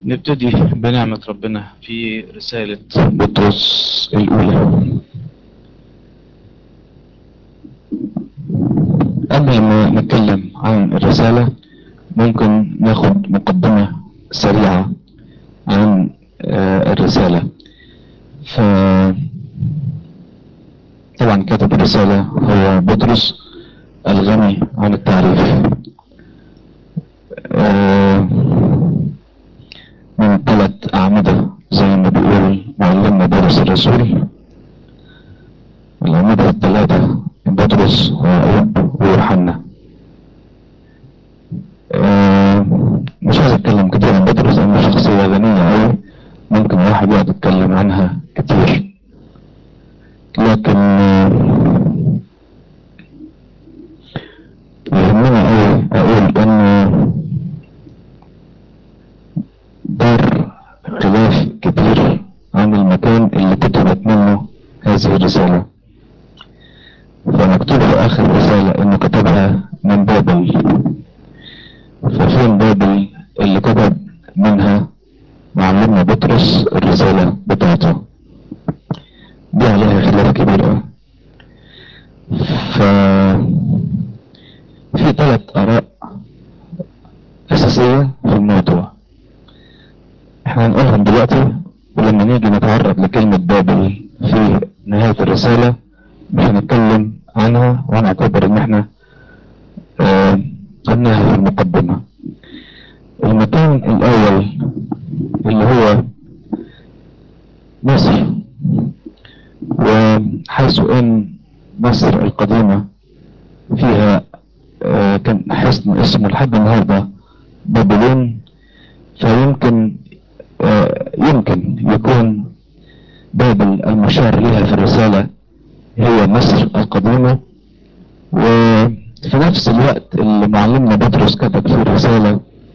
نبتدي بنعمة ربنا في رسالة بطرس الأولى قبل ما نتكلم عن الرسالة ممكن ناخد مقدمة سريعة عن آه، الرسالة ف طبعا كاتب الرسالة هو بطرس الغني عن التعريف آه، من ثلاث أعمدة زي ما بيقول معلمنا بولس الرسول الأعمدة الثلاثة بطرس وأيوب ويوحنا آه، مش عايز أتكلم كتير عن بطرس لأنه شخصية غنية أوي ممكن الواحد يقعد يتكلم عنها كتير لكن آه، يهمني أوي أقول إن دار خلاف كتير عن المكان اللي كتبت منه هذه الرسالة فمكتوب في آخر الرسالة إنه كتبها من بابل ففين بابل اللي كتب منها معلمنا بطرس الرسالة بتاعته دي عليها خلاف كبير أوي ف في ثلاث آراء أساسية في الموضوع احنا هنقولهم دلوقتي ولما نيجي نتعرض لكلمة بابل في نهاية الرسالة مش هنتكلم عنها وهنعتبر ان احنا آه، قلناها في المقدمة المكان الاول اللي هو مصر وحيث ان مصر القديمة فيها آه، كان حصن اسمه لحد النهارده بابلون فيمكن آه، يمكن يكون بابل المشار لها في الرسالة هي مصر القديمة وفي نفس الوقت اللي معلمنا بطرس كتب في الرسالة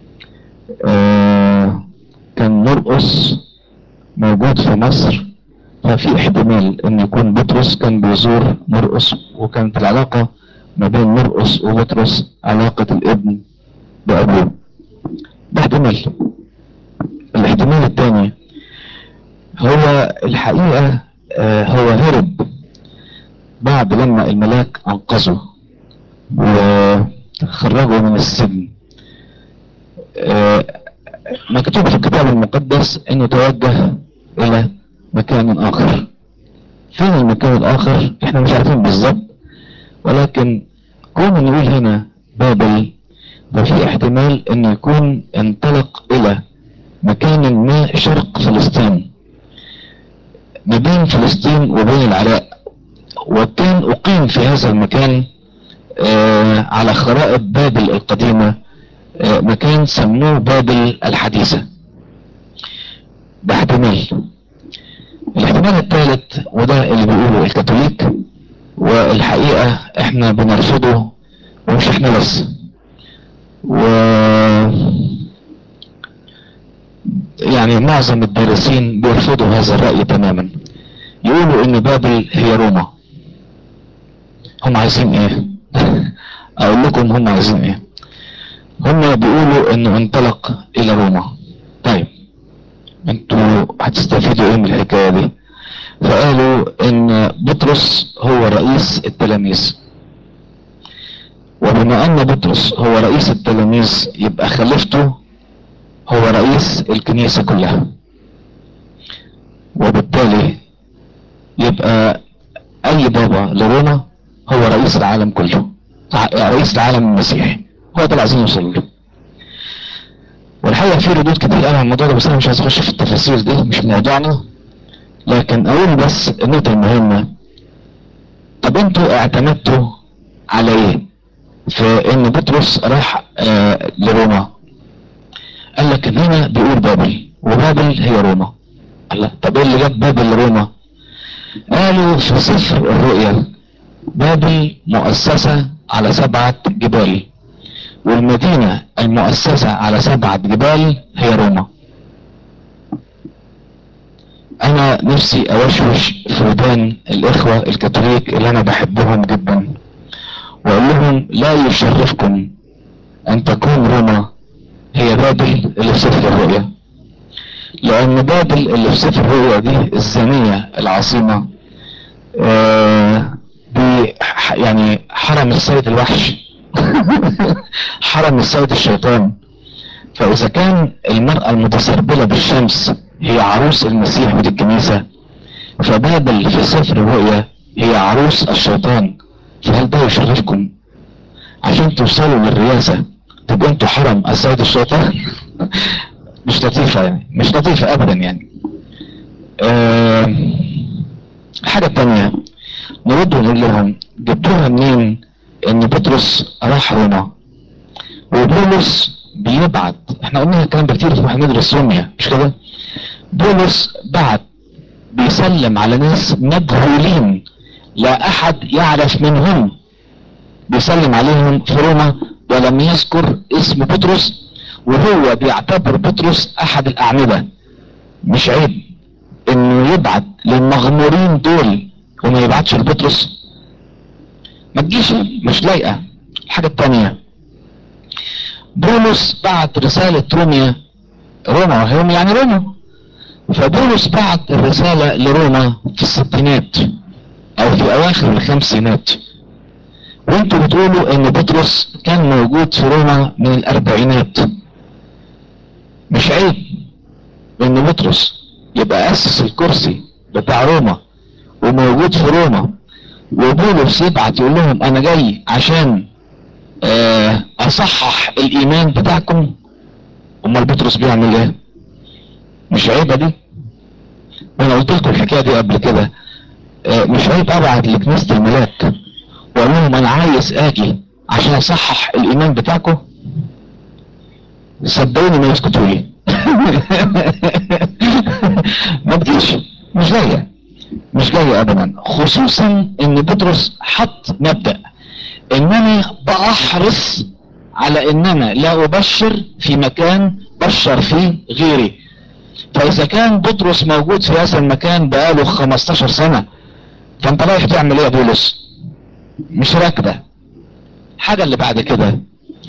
آه، كان مرقس موجود في مصر ففي احتمال ان يكون بطرس كان بيزور مرقس وكانت العلاقة ما بين مرقس وبطرس علاقة الابن بأبوه ده احتمال الاحتمال الثاني هو الحقيقة آه، هو هرب بعد لما الملاك انقذه وخرجه من السجن آه، مكتوب في الكتاب المقدس انه توجه الى مكان اخر فين المكان الاخر احنا مش عارفين بالظبط ولكن كون نقول هنا بابل ففي احتمال انه يكون انطلق الى مكان ما شرق فلسطين ما بين فلسطين وبين العراق وكان اقيم في هذا المكان آه على خرائط بابل القديمة آه مكان سموه بابل الحديثة ده احتمال الاحتمال الثالث وده اللي بيقوله الكاثوليك والحقيقة احنا بنرفضه ومش احنا بس و يعني معظم الدارسين بيرفضوا هذا الرأي تماما يقولوا ان بابل هي روما هم عايزين ايه اقول لكم هم عايزين ايه هم بيقولوا انه انطلق الى روما طيب انتوا هتستفيدوا ايه من الحكاية دي فقالوا ان بطرس هو رئيس التلاميذ وبما ان بطرس هو رئيس التلاميذ يبقى خليفته هو رئيس الكنيسة كلها وبالتالي يبقى اي بابا لروما هو رئيس العالم كله ع- رئيس العالم المسيحي هو ده اللي عايزين يوصلوا له والحقيقة في ردود كتير قوي على الموضوع ده بس انا مش عايز اخش في التفاصيل دي مش موضوعنا لكن اقول بس النقطة المهمة طب انتوا اعتمدتوا على ايه في ان بطرس راح آه لروما قال لك ان هنا بيقول بابل وبابل هي روما قال لك طب ايه اللي جاب بابل لروما قالوا في سفر الرؤيا بابل مؤسسة على سبعة جبال والمدينة المؤسسة على سبعة جبال هي روما انا نفسي اوشوش في ودان الاخوة الكاثوليك اللي انا بحبهم جدا واقول لهم لا يشرفكم ان تكون روما هي بابل اللي في سفر الرؤيا لان بابل اللي في سفر الرؤيا دي الزانية العظيمة آه دي ح- يعني حرم السيد الوحش حرم السيد الشيطان فاذا كان المرأة المتسربلة بالشمس هي عروس المسيح ودي الكنيسة فبابل في سفر الرؤيا هي عروس الشيطان فهل ده يشرفكم عشان توصلوا للرياسة تبقوا انتوا حرم السيد الشيطان مش لطيفة يعني مش لطيفة ابدا يعني آه حاجة تانية نرد ونقول لهم جبتوها منين ان بطرس راح روما وبولس بيبعت احنا قلنا الكلام ده كتير واحنا بندرس روميا مش كده بولس بعت بيسلم على ناس مجهولين لا احد يعرف منهم بيسلم عليهم في روما ولم يذكر اسم بطرس وهو بيعتبر بطرس احد الاعمدة مش عيب انه يبعت للمغمورين دول وما يبعتش لبطرس ما تجيش مش لايقة الحاجة التانية بولس بعت رسالة روميا روما روما يعني روما فبولس بعت الرسالة لروما في الستينات او في اواخر الخمسينات وانتوا بتقولوا ان بطرس كان موجود في روما من الاربعينات مش عيب ان بطرس يبقى اسس الكرسي بتاع روما وموجود في روما وبولس يبعت يقول لهم انا جاي عشان آه، اصحح الايمان بتاعكم امال بطرس بيعمل ايه مش عيبه دي وانا قلت لكم الحكايه دي قبل كده آه، مش عيب ابعت لكنيسه الملاك واقول لهم انا عايز اجي عشان اصحح الايمان بتاعكم صدقوني ما يسكتوا لي ما تجيش مش جايه مش جايه ابدا خصوصا ان بطرس حط مبدأ انني بأحرص على ان انا لا ابشر في مكان بشر فيه غيري فاذا كان بطرس موجود في هذا المكان بقاله 15 سنة فانت رايح تعمل ايه يا بولس مش راكبة حاجة اللي بعد كده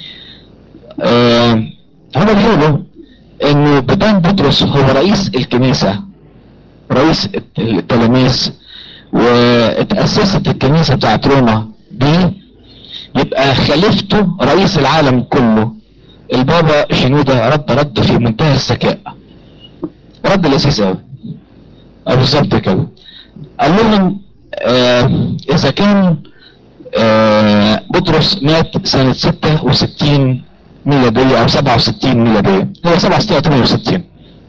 آه هم بيقولوا انه بدان بطرس هو رئيس الكنيسة رئيس التلاميذ واتأسست الكنيسة بتاعت روما دي يبقى خليفته رئيس العالم كله البابا شنودة رد رد في منتهى الذكاء رد لذيذ قوي بالظبط كده قال لهم آه اذا كان آه بطرس مات سنة 66 ميلادية او 67 ميلادية هي 67 او 68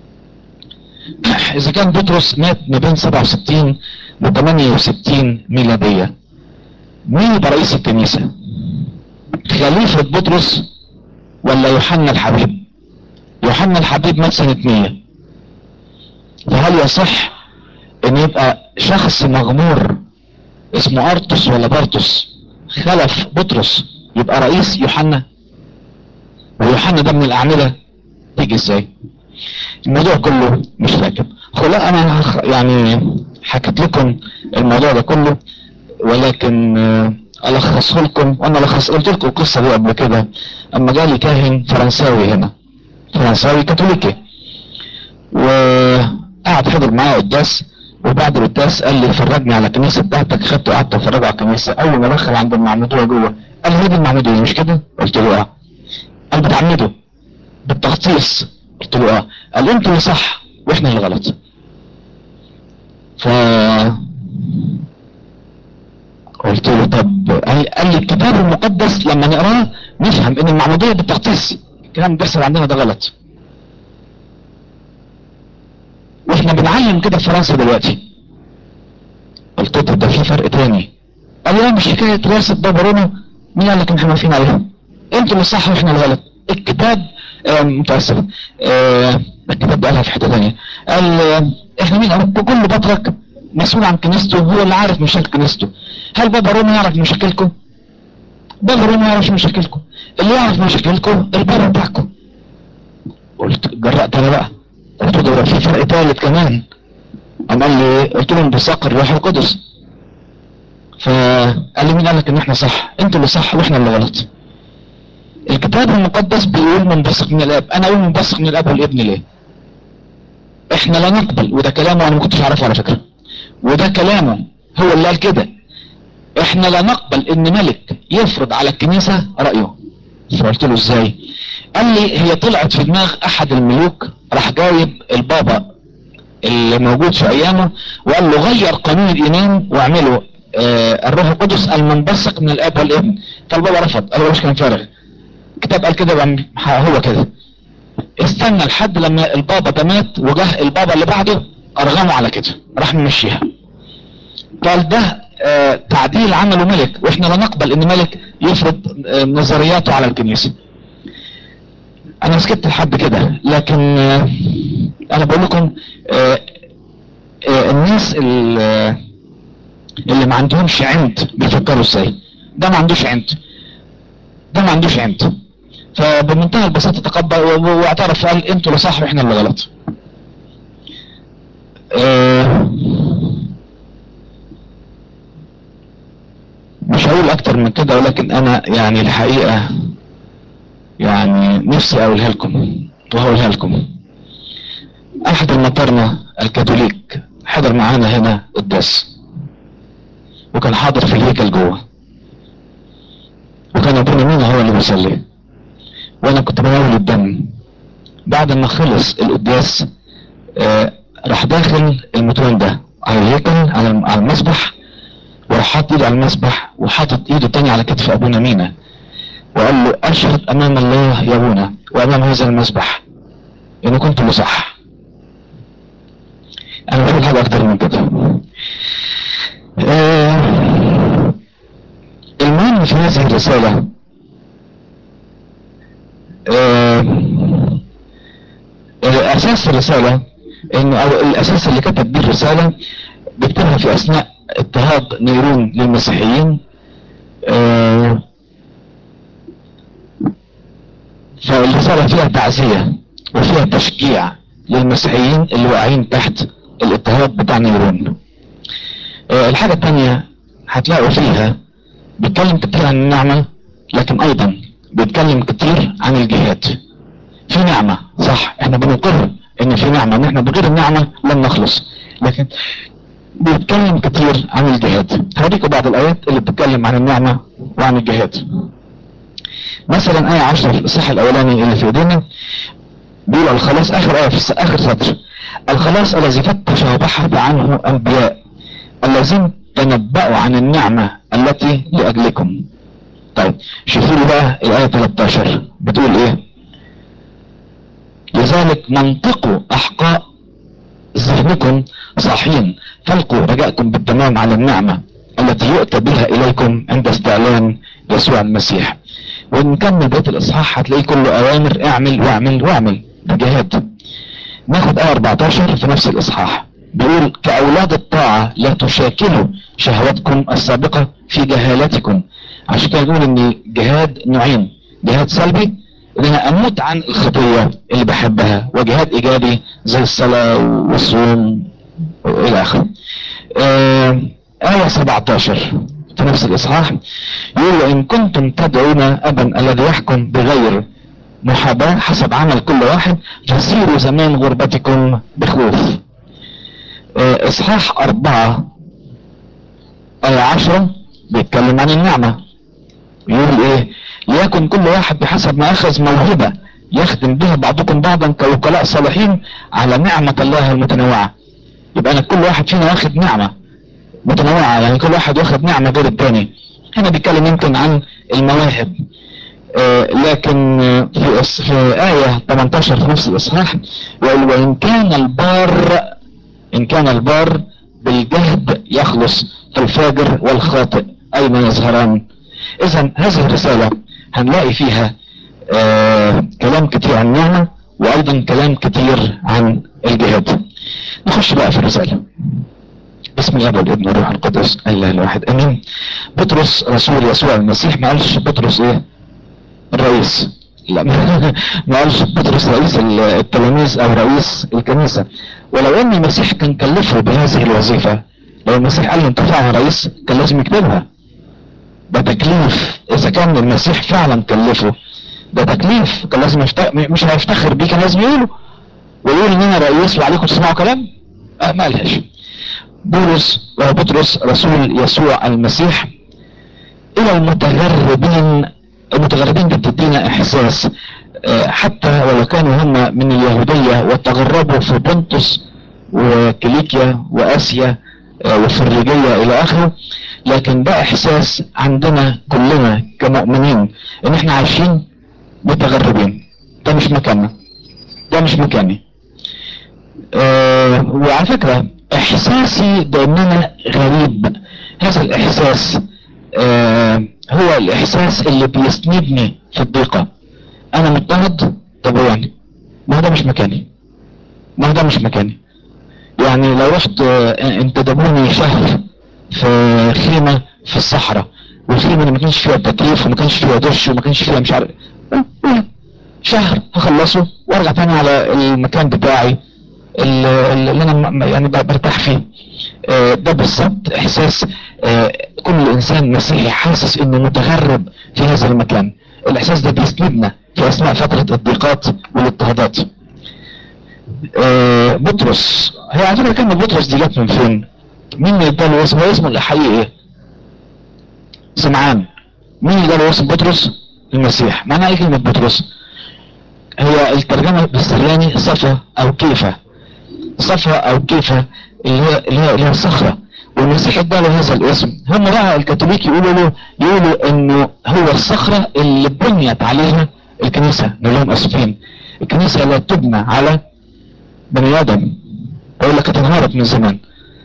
اذا كان بطرس مات ما بين 67 و 68 ميلادية مين يبقى رئيس الكنيسة خليفة بطرس ولا يوحنا الحبيب يوحنا الحبيب مات سنة 100 فهل يصح ان يبقى شخص مغمور اسمه ارتس ولا بارتس خلف بطرس يبقى رئيس يوحنا ويوحنا ده من الاعمدة تيجي ازاي الموضوع كله مش راكب خلا انا هخ- يعني حكيت لكم الموضوع ده كله ولكن آه، الخصه لكم وانا لخص قلت لكم القصه دي قبل كده اما جالي كاهن فرنساوي هنا فرنساوي كاثوليكي وقعد حضر معايا قداس وبعد القداس قال لي فرجني على الكنيسه بتاعتك خدته وقعدت افرجه على الكنيسه اول ما دخل عند المعموديه جوه قال لي هي دي المعموديه مش كده؟ قلت له اه قال بتعمده بالتخصيص قلت له اه قال لي انتوا اللي صح واحنا اللي غلط ف قلت له طب قال قال لي الكتاب المقدس لما نقراه نفهم ان المعموديه بالتخصيص الكلام اللي بيحصل عندنا ده غلط واحنا بنعلم كده في فرنسا دلوقتي قلت له طب ده في فرق تاني قال لي لا مش حكايه رئاسه بابا روما مين قال لك ان احنا واقفين عليها انتوا اللي صح واحنا اللي غلط الكتاب آه، متاسف آه، الكتاب ده قالها في حته ثانيه قال آه، احنا مين قال كل بطرك مسؤول عن كنيسته هو اللي عارف مشاكل كنيسته هل بابا روما يعرف مشاكلكم بابا روما ما يعرفش مشاكلكم اللي يعرف مشاكلكم البابا بتاعكم قلت جرأت انا بقى قلت له ده في فرق ثالث كمان قام قال لي قلت له انبثاق الروح القدس فقال لي مين قال لك ان احنا صح انتوا اللي صح واحنا اللي غلط الكتاب المقدس بيقول منبثق من الاب انا اقول منبثق من الاب والابن ليه احنا لا نقبل وده كلامه انا ما كنتش اعرفه على فكره وده كلامه هو اللي قال كده احنا لا نقبل ان ملك يفرض على الكنيسه رايه فقلت له ازاي قال لي هي طلعت في دماغ احد الملوك راح جايب البابا اللي موجود في ايامه وقال له غير قانون الايمان واعمله آه الروح القدس المنبثق من الاب والابن فالبابا رفض قال له مش كلام فارغ الكتاب قال كده يبقى هو كده استنى لحد لما البابا ده مات وجه البابا اللي بعده ارغمه على كده راح ممشيها قال ده آه تعديل عمله ملك واحنا لا نقبل ان ملك يفرض آه نظرياته على الكنيسه انا سكت لحد كده لكن آه انا بقول لكم آه آه الناس اللي, اللي ما عندهمش عند بيفكروا ازاي ده ما عندوش عند ده ما عندوش عند فبمنتهى البساطه تقبل واعترف قال انتوا اللي صح واحنا اللي غلط آه مش هقول اكتر من كده ولكن انا يعني الحقيقه يعني نفسي اقولها لكم وهقولها لكم احد المطارنة الكاثوليك حضر معانا هنا قداس وكان حاضر في الهيكل جوه وكان ابونا مين هو اللي بيصلي وانا كنت بناول الدم بعد ما خلص القداس آه راح داخل المتوان ده على الهيكل على المسبح وراح حاطط ايده على المسبح وحاطط ايده التاني على كتف ابونا مينا وقال له اشهد امام الله يا ابونا وامام هذا المسبح ان كنت اللي صح انا بقول حاجه اكتر من كده آه المهم في هذه الرسالة آه اساس الرسالة ان او الاساس اللي كتب بيه الرسالة بيكتبها في اثناء اضطهاد نيرون للمسيحيين آه فالرسالة فيها تعزية وفيها تشجيع للمسيحيين اللي واقعين تحت الاضطهاد بتاع نيرون آه الحاجة التانية هتلاقوا فيها بيتكلم كتير عن النعمة لكن ايضا بيتكلم كتير عن الجهاد في نعمة صح احنا بنقر ان في نعمة ان احنا بغير النعمة لن نخلص لكن بيتكلم كتير عن الجهاد هوريكم بعض الايات اللي بتتكلم عن النعمة وعن الجهاد مثلا آية 10 في الإصحاح الأولاني اللي في ايدينا بيقول الخلاص آخر آية في آخر سطر الخلاص الذي فتش وبحث عنه أنبياء الذين تنبأوا عن النعمة التي لأجلكم طيب شوفوا لي بقى الآية 13 بتقول إيه لذلك منطقوا أحقاء ذهنكم صاحين فالقوا رجاءكم بالتمام على النعمة التي يؤتى بها إليكم عند استعلان يسوع المسيح ونكمل بيت الإصحاح هتلاقيه كله أوامر اعمل واعمل واعمل ده جهاد ناخد آية 14 في نفس الإصحاح بيقول كأولاد الطاعة لا تشاكلوا شهواتكم السابقة في جهالتكم عشان كده نقول ان جهاد نوعين جهاد سلبي ان انا اموت عن الخطية اللي بحبها وجهاد ايجابي زي الصلاة والصوم والى اخره آه آية 17 في نفس الاصحاح يقول وان كنتم تدعون ابا الذي يحكم بغير محاباة حسب عمل كل واحد فسيروا زمان غربتكم بخوف آه اصحاح اربعة آية عشرة بيتكلم عن النعمة يقول ايه ليكن كل واحد بحسب ما اخذ موهبة يخدم بها بعضكم بعضا كوكلاء صالحين على نعمة الله المتنوعة يبقى انا كل واحد فينا واخد نعمة متنوعة يعني كل واحد واخد نعمة غير التاني هنا بيتكلم يمكن عن المواهب آه لكن في, في آية 18 في نفس الإصحاح يقول وإن كان البار إن كان البار بالجهد يخلص الفاجر والخاطئ أين يظهران إذا هذه الرسالة هنلاقي فيها آه كلام كتير عن النعمة وأيضا كلام كتير عن الجهاد نخش بقى في الرسالة بسم الله والابن والروح القدس الاله الواحد امين بطرس رسول يسوع المسيح ما قالش بطرس ايه الرئيس لا ما قالش بطرس رئيس التلاميذ او رئيس الكنيسة ولو ان المسيح كان كلفه بهذه الوظيفة لو المسيح قال له انت فعلا رئيس كان لازم يكتبها ده تكليف اذا كان المسيح فعلا كلفه ده تكليف كان لازم يفتخر مش هيفتخر بيه كان لازم يقوله ويقول ان انا رئيس وعليكم تسمعوا كلام آه ما لهاش بولس بطرس رسول يسوع المسيح الى المتغربين المتغربين دي بتدينا احساس آه حتى ولو كانوا هم من اليهودية وتغربوا في بنطس وكليكيا واسيا آه وفريجية الى اخره لكن ده احساس عندنا كلنا كمؤمنين ان احنا عايشين متغربين ده مش مكاننا ده مش مكاني آه وعلى فكرة احساسي بان انا غريب هذا الاحساس آه هو الاحساس اللي بيسندني في الضيقة انا مضطهد طب يعني ما ده مش مكاني ما ده مش مكاني يعني لو رحت آه انتدبوني شهر في خيمة في الصحراء والخيمة اللي ما كانش فيها تكييف وما كانش فيها دش وما كانش فيها مش عارف شهر هخلصه وارجع تاني على المكان بتاعي اللي انا يعني برتاح فيه ده بالظبط احساس كل انسان مسيحي حاسس انه متغرب في هذا المكان الاحساس ده بيسندنا في اثناء فترة الضيقات والاضطهادات بطرس هي على فكرة كلمة بطرس دي جت من فين مين اللي اداله اسمه هو اسمه الحقيقي ايه سمعان مين اللي اداله اسم بطرس المسيح معنى ايه كلمة بطرس هي الترجمة بالسرياني صفا او كيفة صفا او كيفة اللي هي اللي هي, اللي هي الصخرة والمسيح اداله هذا الاسم هم بقى الكاثوليك يقولوا له يقولوا انه هو الصخرة اللي بنيت عليها الكنيسة نقول لهم اسفين الكنيسة لا تبنى على بني ادم بقول لك اتنهارت من زمان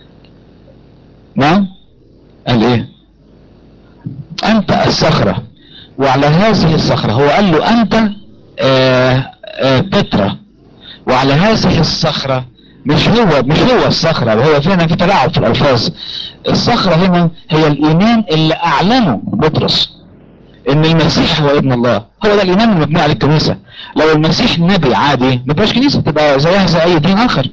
نعم قال ايه انت الصخرة وعلى هذه الصخرة هو قال له انت آآ آآ بترا وعلى هذه الصخرة مش هو مش هو الصخرة وهو فينا في تلاعب في الالفاظ الصخرة هنا هي الايمان اللي اعلنه بطرس ان المسيح هو ابن الله هو ده الايمان المبني على الكنيسة لو المسيح نبي عادي ما تبقاش كنيسة تبقى زيها زي اي دين اخر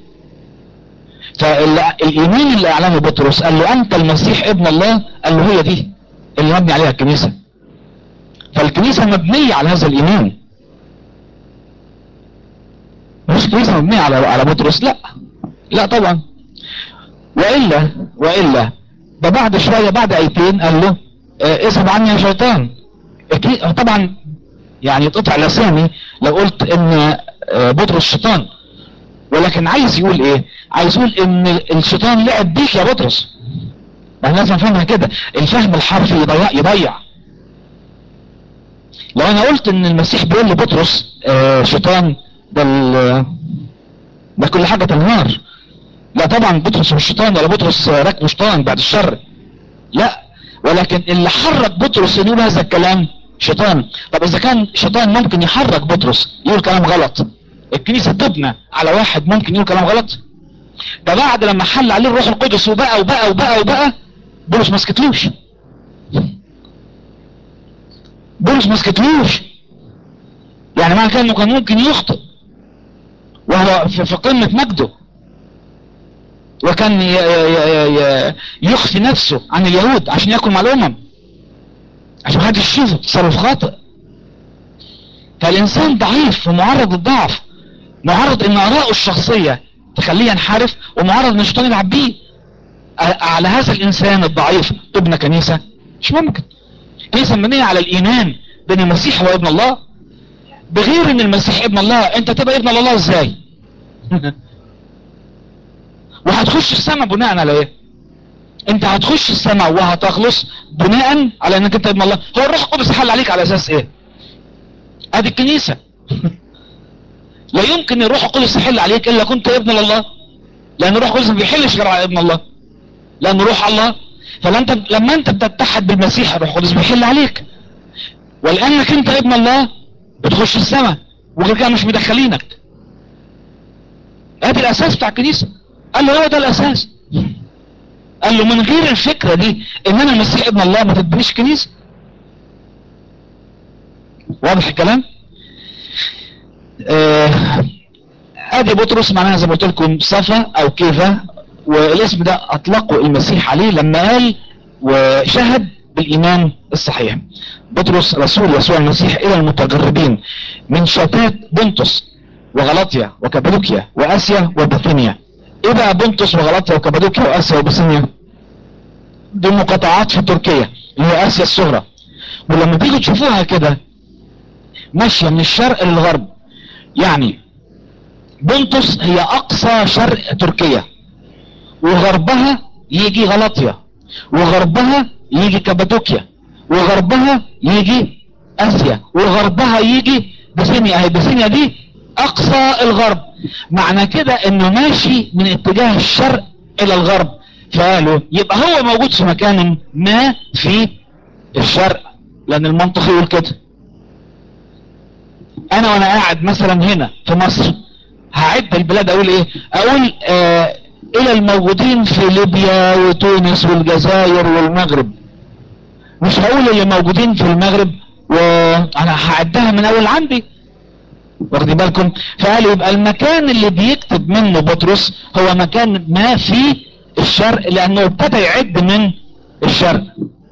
فالايمان اللي اعلنه بطرس قال له انت المسيح ابن الله قال له هي دي اللي مبني عليها الكنيسة فالكنيسة مبنية على هذا الايمان مش كنيسة مبنية على على بطرس لا لا طبعا والا والا ده بعد شوية بعد ايتين قال له اه اذهب عني يا شيطان طبعا يعني يتقطع لساني لو قلت ان اه بطرس شيطان ولكن عايز يقول ايه عايز يقول ان الشيطان لعب بيك يا بطرس احنا لازم نفهمها كده الفهم الحرفي يضيع يضيع لو انا قلت ان المسيح بيقول لبطرس اه شيطان ده ده كل حاجة تنهار لا طبعا بطرس مش شيطان ولا بطرس راكبه شيطان بعد الشر لا ولكن اللي حرك بطرس انه يقول هذا الكلام شيطان طب اذا كان شيطان ممكن يحرك بطرس يقول كلام غلط الكنيسة تبنى على واحد ممكن يقول كلام غلط ده بعد لما حل عليه الروح القدس وبقى وبقى وبقى وبقى بولس ما سكتلوش بولس ما سكتلوش يعني معنى كده انه كان ممكن يخطئ وهو في قمة مجده وكان يخفي نفسه عن اليهود عشان ياكل مع الامم عشان محدش يشوفه تصرف خاطئ فالانسان ضعيف ومعرض للضعف معرض ان اراءه الشخصية تخليه ينحرف ومعرض ان الشيطان يلعب بيه على هذا الانسان الضعيف تبنى كنيسة مش ممكن كنيسة مبنية على الايمان بان المسيح هو ابن الله بغير ان المسيح ابن الله انت تبقى ابن الله ازاي وهتخش السماء بناء على ايه انت هتخش السماء وهتخلص بناء على انك انت ابن الله هو الروح القدس حل عليك على اساس ايه ادي الكنيسة لا يمكن الروح القدس يحل عليك الا كنت ابن الله لان الروح القدس ما بيحلش غير على ابن الله لانه روح الله فلانت لما انت بتتحد بالمسيح الروح القدس بيحل عليك ولانك انت ابن الله بتخش السماء وغير كده مش مدخلينك ادي الاساس بتاع الكنيسة قال له هو ده الاساس قال له من غير الفكرة دي ان انا المسيح ابن الله ما تتبنيش كنيسة واضح الكلام آه ادي بطرس معناها زي ما قلت لكم صفا او كيفة والاسم ده اطلقوا المسيح عليه لما قال وشهد بالايمان الصحيح بطرس رسول يسوع المسيح الى المتجربين من شتات بنطس وغلطيا وكابادوكيا واسيا وبثينيا ايه بقى بنطس وغلطيا وكابادوكيا واسيا وبثينيا دي مقاطعات في تركيا اللي هي اسيا الصغرى ولما تيجوا تشوفوها كده ماشيه من الشرق للغرب يعني بنطس هي اقصى شرق تركيا وغربها يجي غلطيا وغربها يجي كابادوكيا وغربها يجي اسيا وغربها يجي بسينيا اهي بسينيا دي اقصى الغرب معنى كده انه ماشي من اتجاه الشرق الى الغرب فقالوا يبقى هو موجود في مكان ما في الشرق لان المنطق يقول كده انا وانا قاعد مثلا هنا في مصر هعد البلاد اقول ايه اقول آه الى الموجودين في ليبيا وتونس والجزائر والمغرب مش هقول اللي موجودين في المغرب وانا هعدها من اول عندي واخدين بالكم فقال يبقى المكان اللي بيكتب منه بطرس هو مكان ما في الشرق لانه ابتدى يعد من الشرق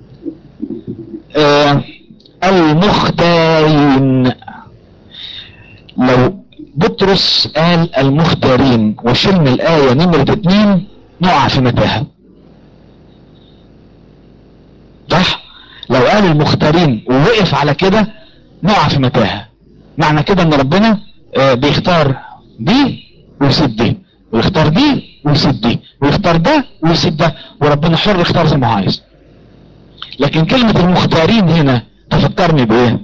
آه المختارين لو بطرس قال المختارين وشلنا الآية نمرة اتنين نقع في متاهة صح لو قال المختارين ووقف على كده نقع في متاهة معنى كده ان ربنا آه بيختار دي ويسيب دي ويختار دي ويسيب دي ويختار ده ويسيب ده وربنا حر يختار زي ما عايز لكن كلمة المختارين هنا تفكرني بايه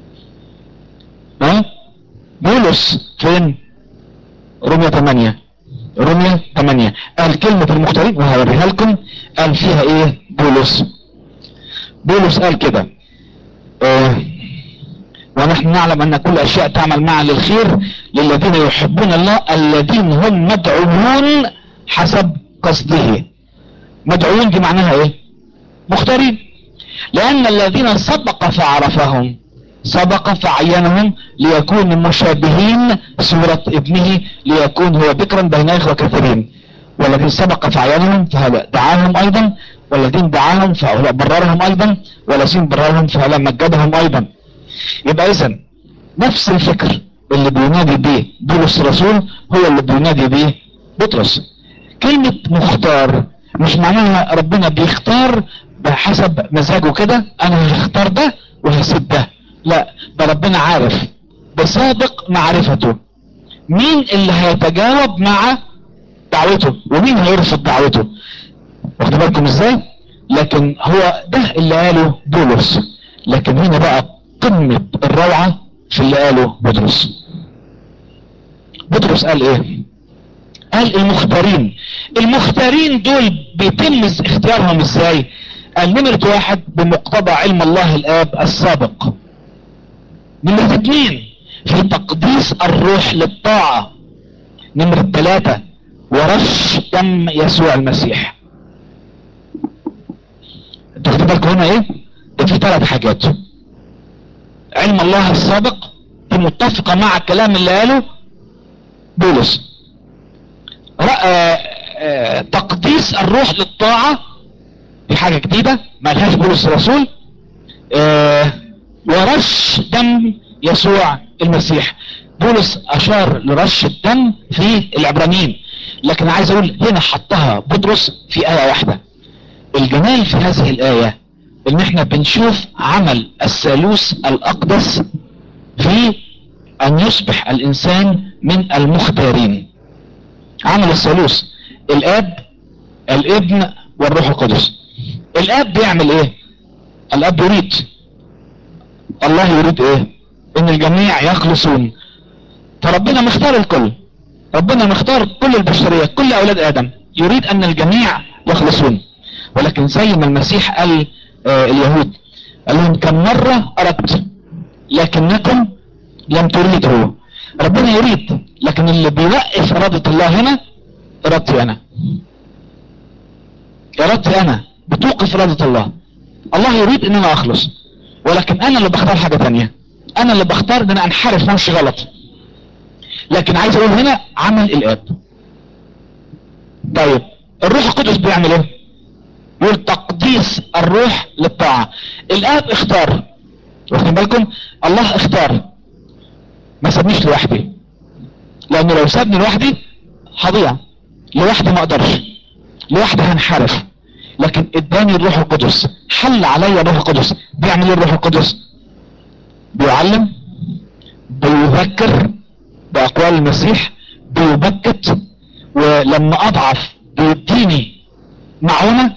ها بولس فين رومية 8 رومية 8 قال كلمة المختارين وهوريها لكم قال فيها ايه بولس بولس قال كده آه ونحن نعلم ان كل اشياء تعمل معا للخير للذين يحبون الله الذين هم مدعوون حسب قصده مدعوون دي معناها ايه مختارين لان الذين سبق فعرفهم سبق فعينهم ليكونوا مشابهين صورة ابنه ليكون هو بكرا بين اخوة كثيرين والذين سبق فعينهم فهؤلاء دعاهم ايضا والذين دعاهم فهؤلاء بررهم ايضا والذين بررهم فهؤلاء مجدهم ايضا يبقى اذا نفس الفكر اللي بينادي بيه بولس الرسول هو اللي بينادي بيه بطرس كلمة مختار مش معناها ربنا بيختار بحسب مزاجه كده انا هختار ده وهسيب ده لا ده ربنا عارف بسابق معرفته مين اللي هيتجاوب مع دعوته ومين هيرفض دعوته واخد بالكم ازاي لكن هو ده اللي قاله بولس لكن هنا بقى قمة الروعة في اللي قاله بطرس بطرس قال ايه قال المختارين المختارين دول بيتم اختيارهم ازاي قال نمرة واحد بمقتضى علم الله الاب السابق نمرة اتنين في تقديس الروح للطاعة نمرة ثلاثة ورش دم يسوع المسيح انتوا واخدين بالكم هنا ايه ده في ثلاث حاجات علم الله السابق دي متفقة مع الكلام اللي قاله بولس تقديس الروح للطاعة دي حاجة جديدة ما لهاش بولس الرسول اه ورش دم يسوع المسيح بولس اشار لرش الدم في العبرانيين لكن عايز اقول هنا حطها بطرس في ايه واحدة الجمال في هذه الايه ان احنا بنشوف عمل الثالوث الاقدس في ان يصبح الانسان من المختارين عمل الثالوث الاب الابن والروح القدس الاب بيعمل ايه الاب يريد الله يريد ايه ان الجميع يخلصون فربنا مختار الكل ربنا مختار كل البشرية كل اولاد ادم يريد ان الجميع يخلصون ولكن زي ما المسيح قال آه اليهود قال لهم كم مرة اردت لكنكم لم تريدوا ربنا يريد لكن اللي بيوقف ارادة الله هنا ارادتي انا ارادتي انا بتوقف ارادة الله الله يريد ان انا اخلص ولكن انا اللي بختار حاجة تانية انا اللي بختار ان انا انحرف وامشي غلط لكن عايز اقول هنا عمل الاب طيب الروح القدس بيعمل ايه يقول تقديس الروح للطاعة الاب اختار واخدين بالكم الله اختار ما سابنيش لوحدي لانه لو سابني لوحدي هضيع لوحدي ما اقدرش لوحدي هنحرف لكن اداني الروح القدس حل عليا الروح القدس بيعمل ايه الروح القدس بيعلم بيذكر باقوال المسيح بيبكت ولما اضعف بيديني معونة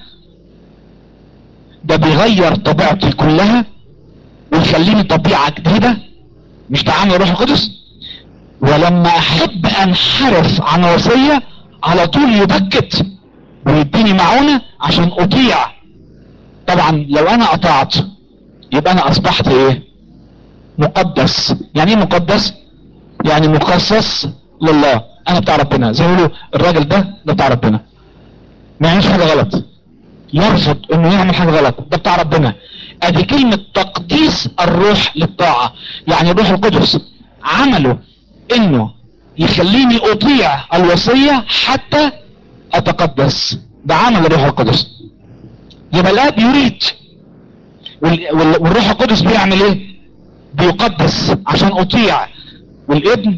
ده بيغير طبيعتي كلها ويخليني طبيعة جديدة مش ده عمل الروح القدس ولما احب انحرف عن وصية على طول يبكت ويديني معونة عشان اطيع طبعا لو انا قطعت يبقى انا اصبحت ايه مقدس يعني ايه مقدس يعني مخصص لله انا بتاع ربنا زي ما يقولوا الراجل ده ده بتاع ربنا ما يعملش حاجه غلط يرفض انه يعمل حاجه غلط ده بتاع ربنا ادي كلمه تقديس الروح للطاعه يعني الروح القدس عمله انه يخليني اطيع الوصيه حتى اتقدس ده عمل الروح القدس يبقى الاب يريد وال- وال- والروح القدس بيعمل ايه بيقدس عشان اطيع والابن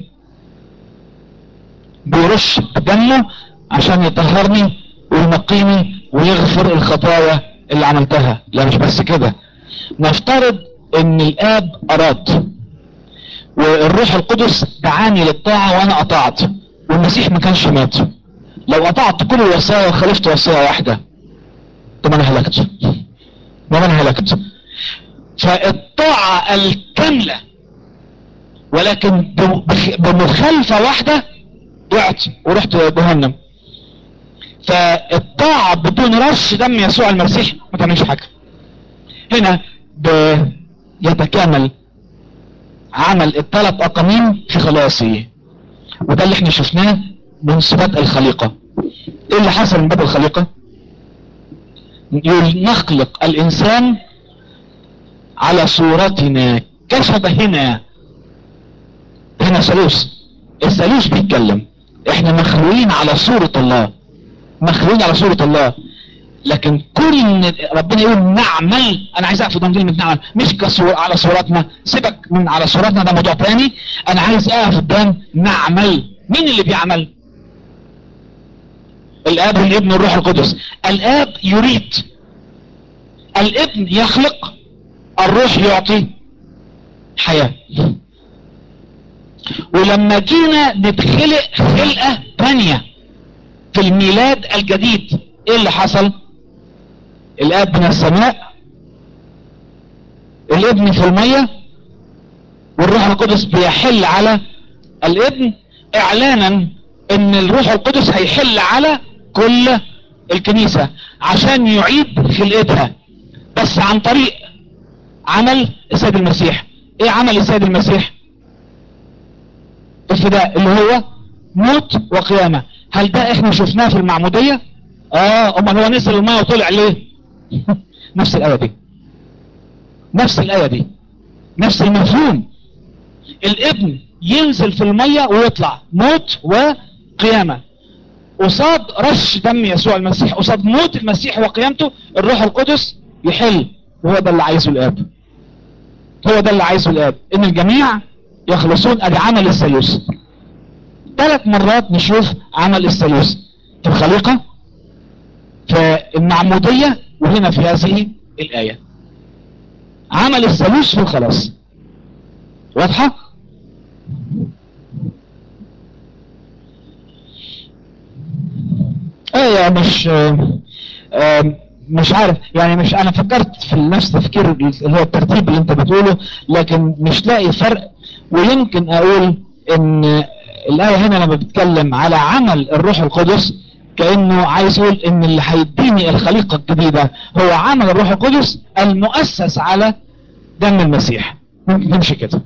بيرش بدمه عشان يطهرني وينقيني ويغفر الخطايا اللي عملتها لا مش بس كده نفترض ان الاب اراد والروح القدس دعاني للطاعة وانا قطعت والمسيح ما كانش مات لو قطعت كل الوصايا وخالفت وصية واحدة طب انا هلكت طب انا هلكت فالطاعة الكاملة ولكن بخ- بمخالفة واحدة ضعت ورحت جهنم فالطاعة بدون رش دم يسوع المسيح ما تعملش حاجة هنا يتكامل عمل الثلاث اقانيم في خلاصي وده اللي احنا شفناه منذ بدء الخليقة ايه اللي حصل من بدء الخليقة يقول نخلق الانسان على صورتنا كشبهنا هنا ثالوث الثالوث بيتكلم احنا مخلوقين على صورة الله مخلوقين على صورة الله لكن كل ربنا يقول نعمل انا عايز اقف قدام كلمه نعمل مش كصور على صورتنا سيبك من على صورتنا ده موضوع تاني انا عايز اقف قدام نعمل مين اللي بيعمل الاب والابن والروح القدس الاب يريد الابن يخلق الروح يعطي حياه ولما جينا نتخلق خلقه تانيه في الميلاد الجديد ايه اللي حصل الاب من السماء الابن في المية والروح القدس بيحل على الابن اعلانا ان الروح القدس هيحل على كل الكنيسة عشان يعيد خلقتها بس عن طريق عمل السيد المسيح ايه عمل السيد المسيح الفداء اللي هو موت وقيامة هل ده احنا شفناه في المعمودية اه امال هو نزل الماء وطلع ليه نفس الايه دي نفس الايه دي نفس المفهوم الابن ينزل في المية ويطلع موت وقيامة قصاد رش دم يسوع المسيح قصاد موت المسيح وقيامته الروح القدس يحل وهو ده اللي عايزه الاب هو ده اللي عايزه الاب ان الجميع يخلصون ادي عمل الثالوث ثلاث مرات نشوف عمل الثالوث في الخليقة في المعمودية وهنا في هذه الآية عمل الثالوث في الخلاص واضحة ايه مش آه مش عارف يعني مش انا فكرت في نفس تفكير اللي هو الترتيب اللي انت بتقوله لكن مش لاقي فرق ويمكن اقول ان الايه هنا لما بتتكلم على عمل الروح القدس كانه عايز يقول ان اللي هيديني الخليقه الجديده هو عمل الروح القدس المؤسس على دم المسيح ممكن نمشي كده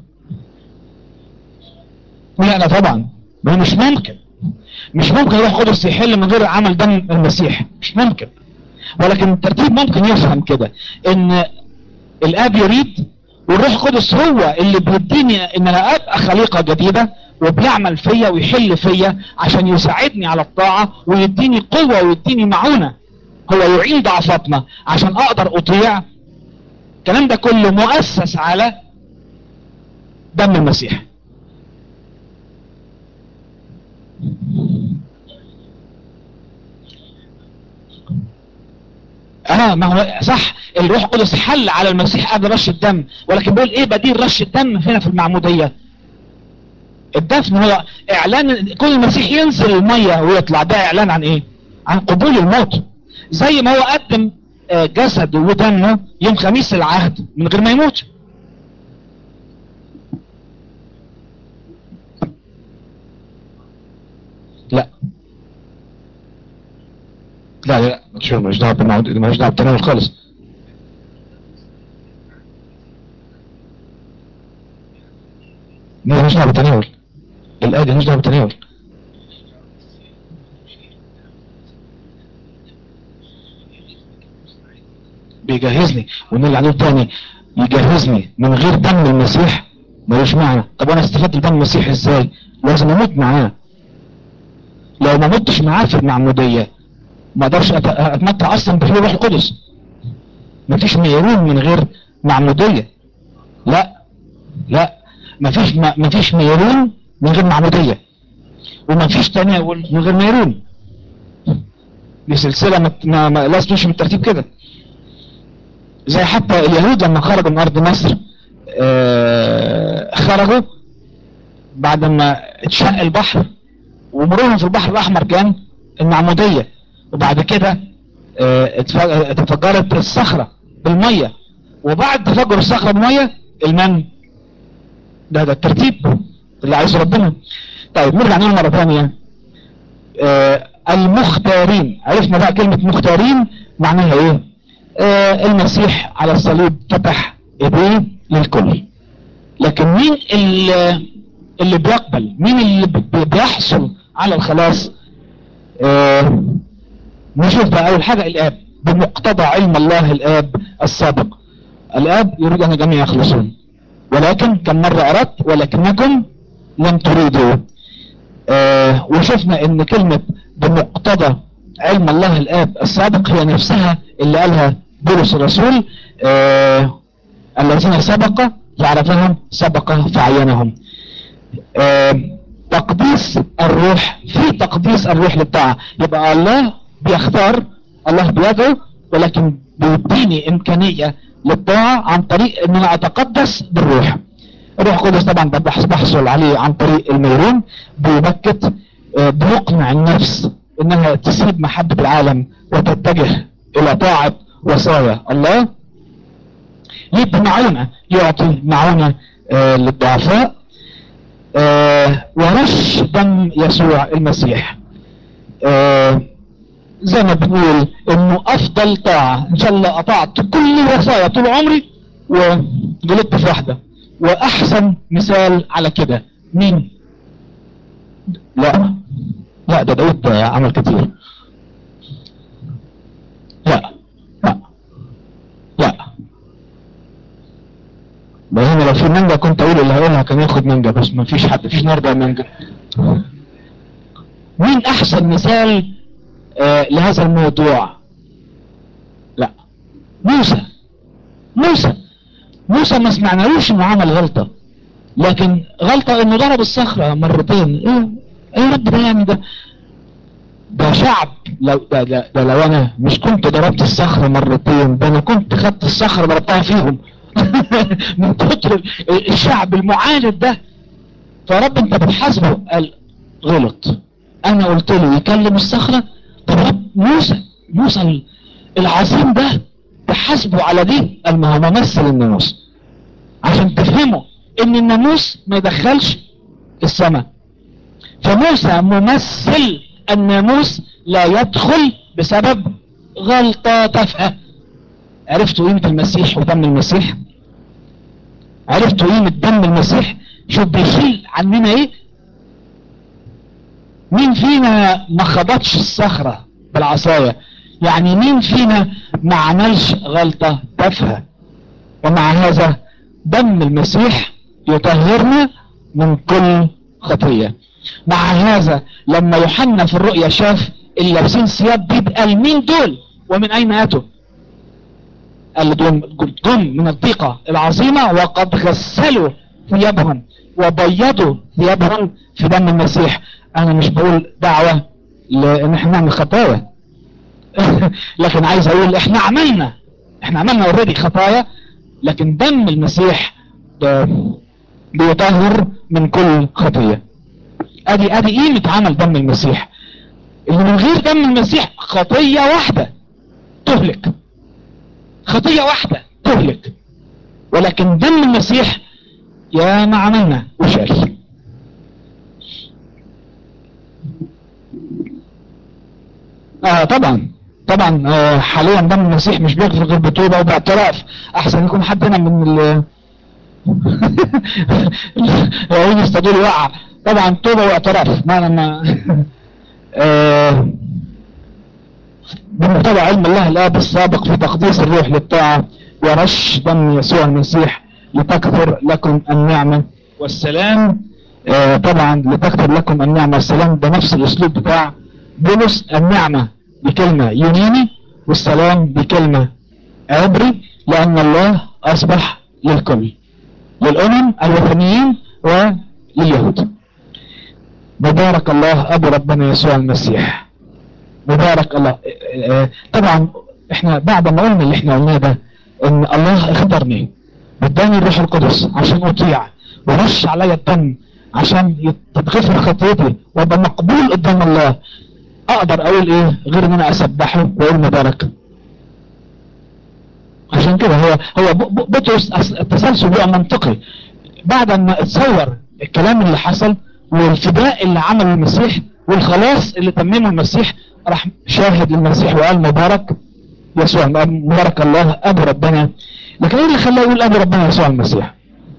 لا لا طبعا ما مش ممكن مش ممكن الروح القدس يحل من غير عمل دم المسيح مش ممكن ولكن الترتيب ممكن يفهم كده ان الاب يريد والروح القدس هو اللي بيديني ان انا ابقى خليقه جديده وبيعمل فيا ويحل فيا عشان يساعدني على الطاعه ويديني قوه ويديني معونه هو يعين ضعفاتنا عشان اقدر اطيع الكلام ده كله مؤسس على دم المسيح اه ما هو صح الروح القدس حل على المسيح قبل رش الدم ولكن بيقول ايه بديل رش الدم هنا في المعموديه الدفن هو اعلان كل المسيح ينزل الميه ويطلع ده اعلان عن ايه عن قبول الموت زي ما هو قدم آه، جسده ودمه يوم خميس العهد من غير ما يموت لا لا لا شو مش دعوه بالموعود مش دعوه بالتناول خالص لا مش دعوه بالتناول الآية دي مش دعوه بالتناول بيجهزني ونرجع نقول تاني يجهزني من غير دم المسيح ملوش معنى طب انا استفدت بدم المسيح ازاي لازم اموت معاه لو ما متش معاه في المعمودية ما اقدرش أت- اتمتع اصلا بحلول الروح القدس مفيش ميرون من غير معمودية لا لا مفيش ما- مفيش ميرون من غير معمودية ومفيش تناول من غير ميرون دي سلسلة ما, ما, ما لازم تمشي بالترتيب كده زي حتى اليهود لما خرجوا من ارض مصر آه خرجوا بعد ما اتشق البحر ومرورهم في البحر الاحمر كان المعمودية وبعد كده آه، اتف- تفجرت الصخرة بالمية وبعد تفجر الصخرة بالمية المن ده ده الترتيب اللي عايزه ربنا طيب نرجع نقول مرة ثانية آه، المختارين عرفنا بقى كلمة مختارين معناها ايه آه، المسيح على الصليب فتح ايديه للكل لكن مين اللي, اللي بيقبل مين اللي بي- بيحصل على الخلاص آه، نشوف بقى اول حاجة الاب بمقتضى علم الله الاب السابق الاب يريد ان الجميع يخلصون ولكن كم مرة اردت ولكنكم لم تريدوا آه وشفنا ان كلمة بمقتضى علم الله الاب السابق هي نفسها اللي قالها بولس الرسول آه الذين سبق فعرفهم سبق فعينهم آه تقديس الروح في تقديس الروح للطاعة يبقى الله بيختار الله بيدعو ولكن بيديني امكانية للطاعة عن طريق ان انا اتقدس بالروح الروح القدس طبعا ده بحص- بحصل عليه عن طريق الميرون بيبكت آه، بيقنع النفس انها تسيب محبة العالم وتتجه الى طاعة وصايا الله يدي معونة يعطي معونة آه، للضعفاء آه، ورش دم يسوع المسيح آه، زي ما بنقول انه افضل طاعة ان شاء الله اطعت كل الوصايا طول عمري وغلطت في واحدة واحسن مثال على كده مين لا لا ده داود عمل كتير لا لا لا ده هنا لو في مانجا كنت اقول اللي هقولها كان ياخد مانجا بس ما فيش حد فيش نرجع مانجا مين احسن مثال آه لهذا الموضوع لا موسى موسى موسى ما سمعنالوش انه عمل غلطة لكن غلطة انه ضرب الصخرة مرتين ايه ايه يا رب ده يعني ده ده شعب لو ده, ده, ده لو انا مش كنت ضربت الصخرة مرتين ده انا كنت خدت الصخرة ضربتها فيهم من كتر الشعب المعاند ده فرب انت بتحاسبه قال غلط انا قلت له يكلم الصخرة طب رب موسى موسى العظيم ده تحاسبه على دي قال ما هو ممثل الناموس عشان تفهموا ان الناموس ما يدخلش السماء فموسى ممثل الناموس لا يدخل بسبب غلطة تافهة عرفتوا قيمة المسيح ودم المسيح عرفتوا قيمة دم المسيح شوف بيشيل عننا ايه مين فينا ما خبطش الصخرة بالعصاية يعني مين فينا ما عملش غلطة تافهة ومع هذا دم المسيح يطهرنا من كل خطية مع هذا لما يوحنا في الرؤيا شاف اللي لابسين ثياب بيض قال مين دول ومن اين اتوا قال دول دول من الضيقة العظيمة وقد غسلوا ثيابهم وبيضوا ثيابهم في دم المسيح انا مش بقول دعوة لان احنا نعمل خطايا لكن عايز اقول احنا عملنا احنا عملنا اوريدي خطايا لكن دم المسيح ده بيطهر من كل خطية ادي ادي قيمة عمل دم المسيح اللي من غير دم المسيح خطية واحدة تهلك خطية واحدة تهلك ولكن دم المسيح يا ما عملنا وشال اه طبعا طبعا آه حاليا دم المسيح مش بيغفر غير بتوبة وباعتراف احسن يكون حد هنا من ال يقول يستدور وقع طبعا توبة واعتراف ما لما آه بمقتضى علم الله الاب السابق في تقديس الروح للطاعة ورش دم يسوع المسيح لتكثر لكم النعمة والسلام آه طبعا لتكثر لكم النعمة والسلام ده نفس الاسلوب بتاع بولس النعمة بكلمة يوناني والسلام بكلمة عبري لأن الله أصبح للكل للأمم الوثنيين ولليهود مبارك الله أبو ربنا يسوع المسيح مبارك الله طبعا احنا بعد ما قلنا اللي احنا قلناه ده ان الله اختارني اداني الروح القدس عشان اطيع ورش عليا الدم عشان تتغفر خطيتي وابقى مقبول قدام الله اقدر اقول ايه غير ان انا اسبحه واقول مبارك عشان كده هو هو بطرس التسلسل بقى منطقي بعد ما اتصور الكلام اللي حصل والفداء اللي عمله المسيح والخلاص اللي تممه المسيح راح شاهد للمسيح وقال مبارك يسوع مبارك الله ابو ربنا لكن ايه اللي خلاه يقول ابو ربنا يسوع المسيح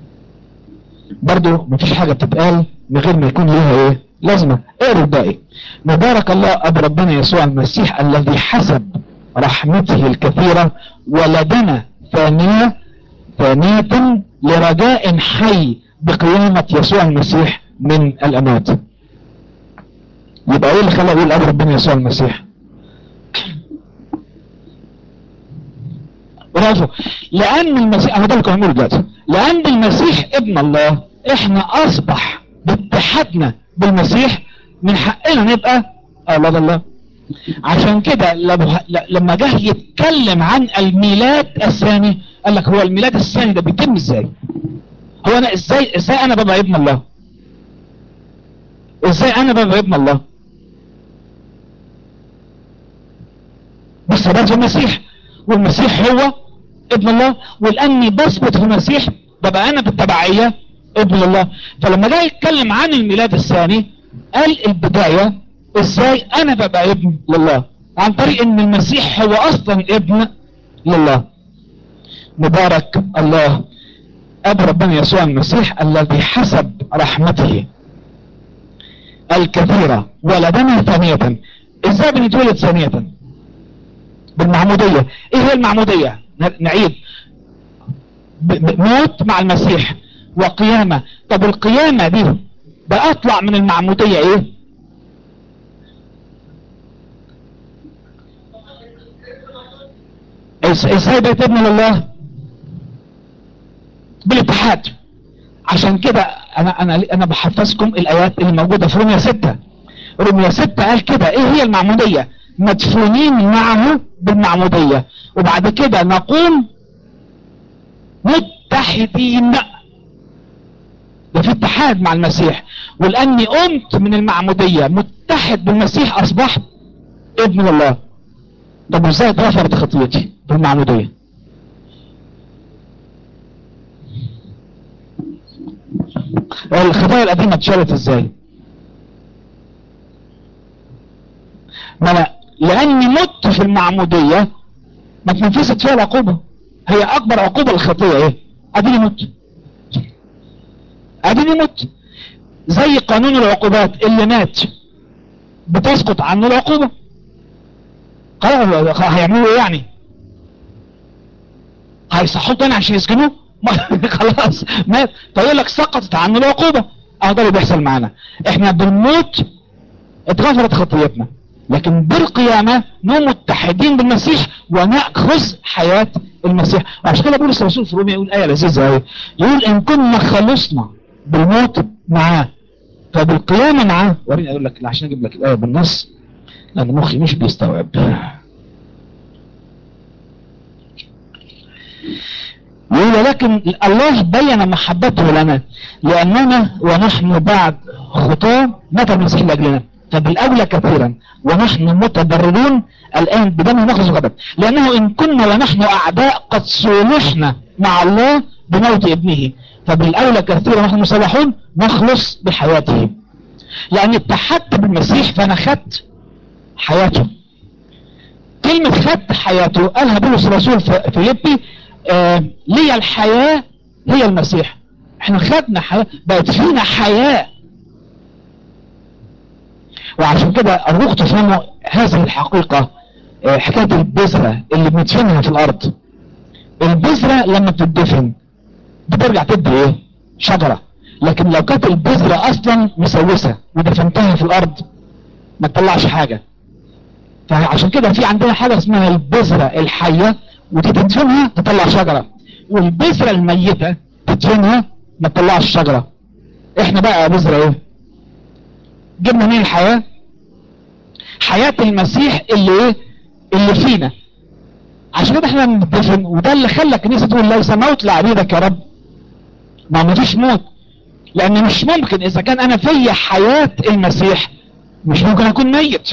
برضو مفيش حاجة بتتقال من غير ما يكون ليها ايه لازمة اقروا الباقي مبارك الله اب ربنا يسوع المسيح الذي حسب رحمته الكثيرة ولدنا ثانية ثانية لرجاء حي بقيامة يسوع المسيح من الاموات يبقى ايه اللي خلاه يقول اب ربنا يسوع المسيح برافو لان المسيح انا ده اللي كنت دلوقتي لان المسيح ابن الله احنا اصبح باتحادنا بالمسيح من حقنا نبقى الله الله عشان كده لما جه يتكلم عن الميلاد الثاني قال لك هو الميلاد الثاني ده بيتم ازاي هو انا ازاي ازاي انا ببقى ابن الله ازاي انا ببقى ابن الله بثبات في المسيح والمسيح هو ابن الله ولاني بثبت في المسيح ببقى انا بالتبعيه ابن الله فلما جاي يتكلم عن الميلاد الثاني قال البدايه ازاي انا ببقى ابن لله عن طريق ان المسيح هو اصلا ابن لله مبارك الله اب ربنا يسوع المسيح الذي حسب رحمته الكثيرة ولدنا ثانية ازاي بنتولد ثانية بالمعمودية ايه هي المعمودية نعيد موت مع المسيح وقيامة طب القيامة دي بأطلع من المعمودية ايه ازاي بقيت ابن لله بالاتحاد عشان كده انا انا انا بحفظكم الايات اللي موجوده في روميا 6 روميا 6 قال كده ايه هي المعموديه مدفونين معه بالمعموديه وبعد كده نقوم متحدين ده في اتحاد مع المسيح ولاني قمت من المعموديه متحد بالمسيح اصبحت ابن الله طب ازاي اتغفرت خطيتي بالمعموديه الخطايا القديمة اتشالت ازاي ما أنا لاني مت في المعمودية ما تنفذت فيها العقوبة هي اكبر عقوبة للخطية ايه اديني مت اديني مت زي قانون العقوبات اللي مات بتسقط عنه العقوبة هيعملوا ايه يعني هيصحوا تاني عشان يسجنوه خلاص مات فيقول لك سقطت عنه العقوبة اه ده اللي بيحصل معانا احنا بالموت اتغفرت خطيتنا لكن بالقيامة نكون متحدين بالمسيح ونأخذ حياة المسيح وعشان كده بولس الرسول في روميا يقول آية لذيذة أوي يقول إن كنا خلصنا بالموت معاه فبالقيامة معاه وريني أقول لك عشان أجيب لك الآية بالنص لأن مخي مش بيستوعب ولكن الله بين محبته لنا لاننا ونحن بعد خطاه مات المسيح لاجلنا فبالاولى كثيرا ونحن متضررون الان بدمه نخلص غضب لانه ان كنا ونحن اعداء قد صولحنا مع الله بموت ابنه فبالاولى كثيرا ونحن مصالحون نخلص بحياته لان اتحدت بالمسيح فانا خدت حياته كلمة خدت حياته قالها بولس الرسول في فيليبي آه لي الحياة هي المسيح احنا خدنا حياة بقت فينا حياة وعشان كده أرجوك تفهموا هذه الحقيقة آه حكاية البذرة اللي بندفنها في الأرض البذرة لما بتدفن بترجع تدي ايه شجرة لكن لو كانت البذرة أصلا مسوسة ودفنتها في الأرض ما تطلعش حاجة فعشان كده في عندنا حاجة اسمها البذرة الحية ودي تدفنها تطلع شجرة والبذرة الميتة تدفنها ما تطلعش شجرة احنا بقى بذرة ايه جبنا مين الحياة حياة المسيح اللي ايه اللي فينا عشان كده احنا بندفن وده اللي خلى الكنيسة تقول ليس موت لعبيدك يا رب ما مفيش موت لان مش ممكن اذا كان انا في حياة المسيح مش ممكن اكون ميت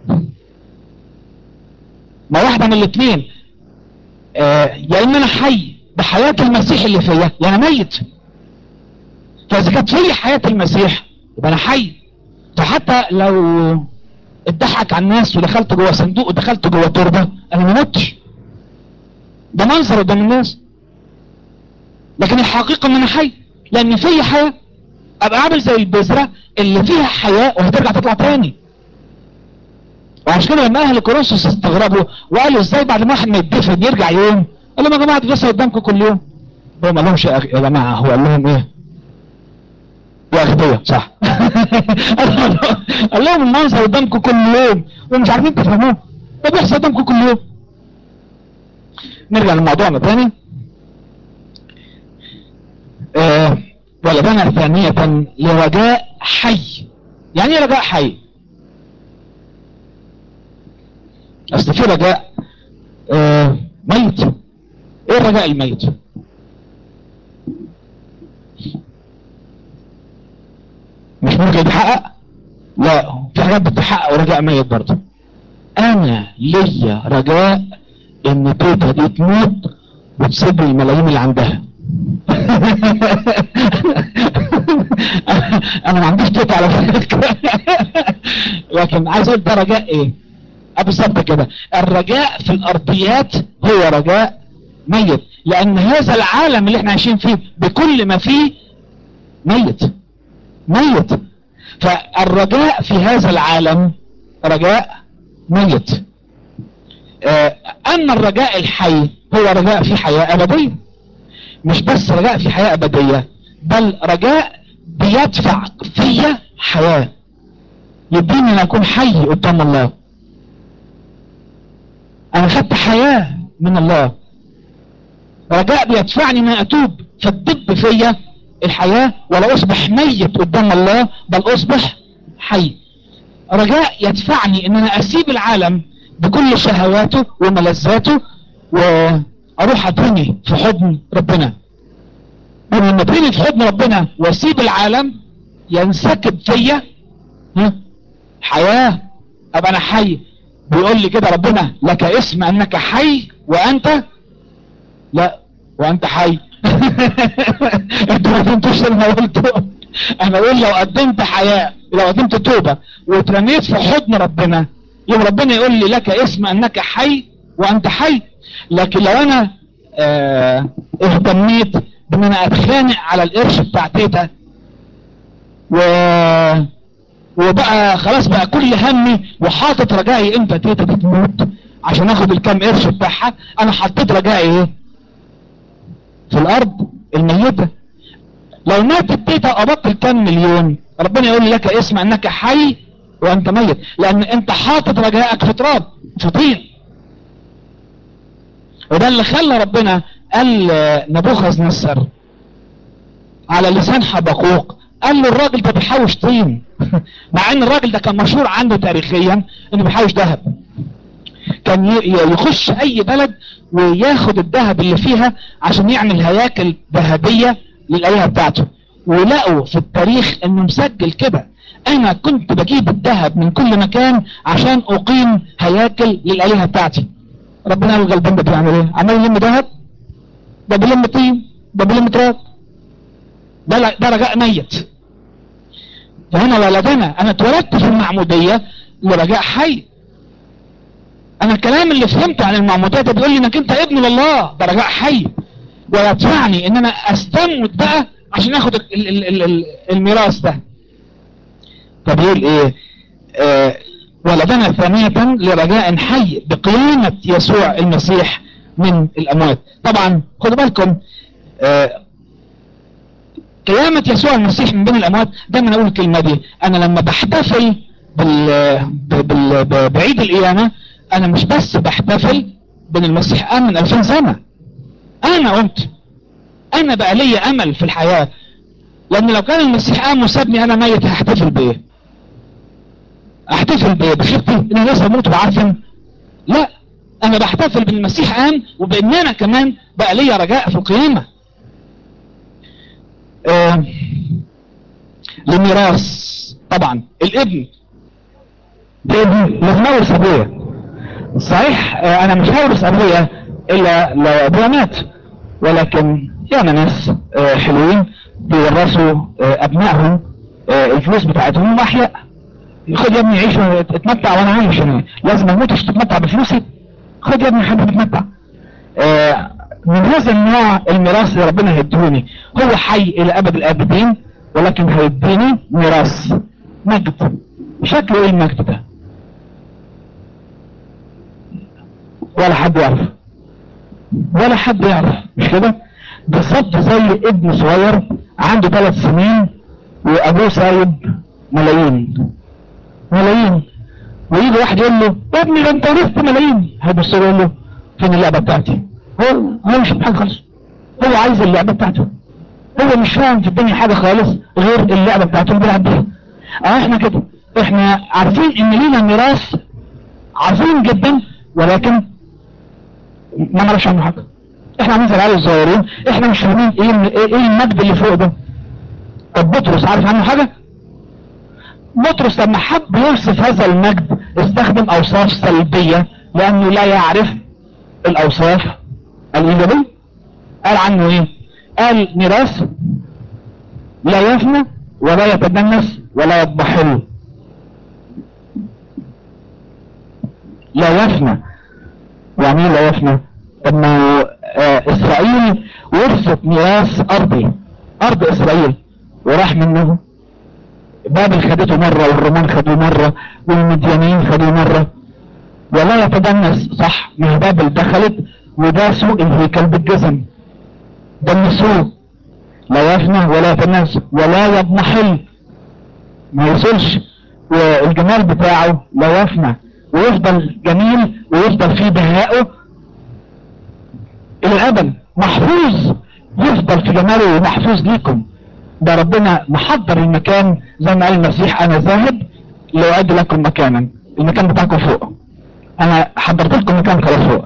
ما واحدة من الاثنين آه يا اما انا حي بحياة المسيح اللي فيا يا انا ميت فاذا كانت في حياة المسيح يبقى انا حي فحتى لو اتضحك على الناس ودخلت جوه صندوق ودخلت جوه تربة انا ما متش ده منظر قدام الناس لكن الحقيقة ان انا حي لان في حياة ابقى عامل زي البذرة اللي فيها حياة وهترجع تطلع تاني وعشان كده لما اهل كورنثوس استغربوا وقالوا ازاي بعد ما واحد ما يتدفن يرجع يوم قال لهم يا جماعه ده قدامكم كل يوم هو ما لهمش يا جماعه هو قال لهم ايه يا اغبياء صح قال لهم المنظر قدامكم كل يوم ومش عارفين تفهموه ده بيحصل قدامكم كل يوم نرجع لموضوعنا تاني آه ولدنا ثانية لرجاء حي يعني ايه رجاء حي اصل في رجاء آه ميت ايه الرجاء الميت مش ممكن يتحقق لا في حاجات بتتحقق ورجاء ميت برضه انا ليا رجاء ان تيتا دي تموت وتسيب لي الملايين اللي عندها انا ما عنديش تيتا على فكره لكن عايز اقول ده رجاء ايه بالظبط كده الرجاء في الارضيات هو رجاء ميت لان هذا العالم اللي احنا عايشين فيه بكل ما فيه ميت ميت فالرجاء في هذا العالم رجاء ميت آه اما الرجاء الحي هو رجاء في حياة ابدية مش بس رجاء في حياة ابدية بل رجاء بيدفع فيا حياة يديني ان اكون حي قدام الله انا خدت حياة من الله رجاء بيدفعني ان اتوب فتدب فيا الحياة ولا اصبح ميت قدام الله بل اصبح حي رجاء يدفعني ان انا اسيب العالم بكل شهواته وملذاته واروح اترمي في حضن ربنا ولما اترمي في حضن ربنا واسيب العالم ينسكب فيا حياة ابقى انا حي بيقول لي كده ربنا لك اسم انك حي وانت لا وانت حي انتوا ما فهمتوش اللي انا قلته انا اقول لو قدمت حياة لو قدمت توبة واترميت في حضن ربنا يوم ربنا يقول لي لك اسم انك حي وانت حي لكن لو انا اه اهتميت بان انا اتخانق على القرش بتاع تيتا و وبقى خلاص بقى كل همي وحاطط رجائي امتى تيتا دي تموت عشان اخد الكام قرش بتاعها انا حطيت رجائي ايه في الارض الميتة لو ماتت تيتا ابطل كام مليون ربنا يقول لك اسم انك حي وانت ميت لان انت حاطط رجائك في تراب في طين وده اللي خلى ربنا قال نبوخذ نصر على لسان حبقوق قال له الراجل ده بيحوش طين مع ان الراجل ده كان مشهور عنده تاريخيا انه بيحوش ذهب كان كان ي- ي- يخش اي بلد وياخد الذهب اللي فيها عشان يعمل هياكل ذهبية للآلهة بتاعته ولقوا في التاريخ انه مسجل كده انا كنت بجيب الذهب من كل مكان عشان اقيم هياكل للآلهة بتاعتي ربنا قال الغلبان ده بيعمل ايه عمال يلم ذهب ده بيلم طين ده بيلم تراب ده لا- ده رجاء ميت فهنا ولدنا انا اتولدت في المعمودية لرجاء حي انا الكلام اللي فهمته عن المعمودية ده بيقول لي انك انت ابن لله ده رجاء حي ويدفعني ان انا استموت بقى عشان اخد ال- ال- ال- ال- الميراث ده طب يقول ايه آه ولدنا ثانية لرجاء حي بقيامة يسوع المسيح من الاموات طبعا خدوا بالكم آه قيامة يسوع المسيح من بين الأموات دايما أقول الكلمة دي أنا لما بحتفل بال... ب- بال... ب- بعيد القيامة أنا مش بس بحتفل بأن المسيح قام من 2000 سنة أنا قمت أنا بقى لي أمل في الحياة لأن لو كان المسيح قام وسابني أنا ميت هحتفل بإيه؟ أحتفل بإيه؟ بخيبتي إن أنا لسه أموت وعارفن؟ لا أنا بحتفل بأن المسيح قام وبأن أنا كمان بقى لي رجاء في القيامة آه، للميراث طبعا الابن الابن لازم اورث ابويا صحيح آه، انا مش هورث ابويا الا لو ابويا مات ولكن يعني ناس آه، حلوين بيورثوا آه، ابنائهم آه، الفلوس بتاعتهم احياء خد يا ابني عيش اتمتع وانا عايش انا لازم اموت عشان تتمتع بفلوسي خد يا ابني حبيبي اتمتع آه، من هذا النوع الميراث اللي ربنا هيديهوني هو حي الى ابد الابدين ولكن هيديني ميراث مجد شكله ايه المجد ده ولا حد يعرف ولا حد يعرف مش كده بالظبط زي ابن صغير عنده ثلاث سنين وابوه سايب ملايين ملايين ويجي واحد يقول له يا ابني ده انت ورثت ملايين هيبص له يقول له فين اللعبه بتاعتي هو هو مش فاهم حاجه خالص هو عايز اللعبه بتاعته هو مش فاهم في الدنيا حاجه خالص غير اللعبه بتاعته اللي بيلعب بيها اه احنا كده احنا عارفين ان لينا ميراث عظيم جدا ولكن ما نعرفش عنه حاجه احنا عاملين زي العيال الصغيرين احنا مش فاهمين ايه ايه إيه المجد اللي فوق ده طب بطرس عارف عنه حاجه بطرس لما حب يوصف هذا المجد استخدم اوصاف سلبيه لانه لا يعرف الاوصاف الايجابيه قال عنه ايه قال ميراث لا يفنى ولا يتدنس ولا يضمحل لا يفنى يعني ايه لا يفنى طب ما هو، آه اسرائيل ورثت ميراث ارضي ارض اسرائيل وراح منه بابل خدته مرة والرومان خدوه مرة والمديانيين خدوه مرة ولا يتدنس صح ما هي بابل دخلت وداسوا الهيكل بالجزم دنسوه لا يفنى ولا يتناس ولا يضمحل ما يصلش والجمال بتاعه لا يفنى ويفضل جميل ويفضل فيه بهائه الى الابد محفوظ يفضل في جماله ومحفوظ ليكم ده ربنا محضر المكان زي ما قال المسيح انا ذاهب لاعد لكم مكانا المكان بتاعكم فوق انا حضرت لكم مكان خلاص فوق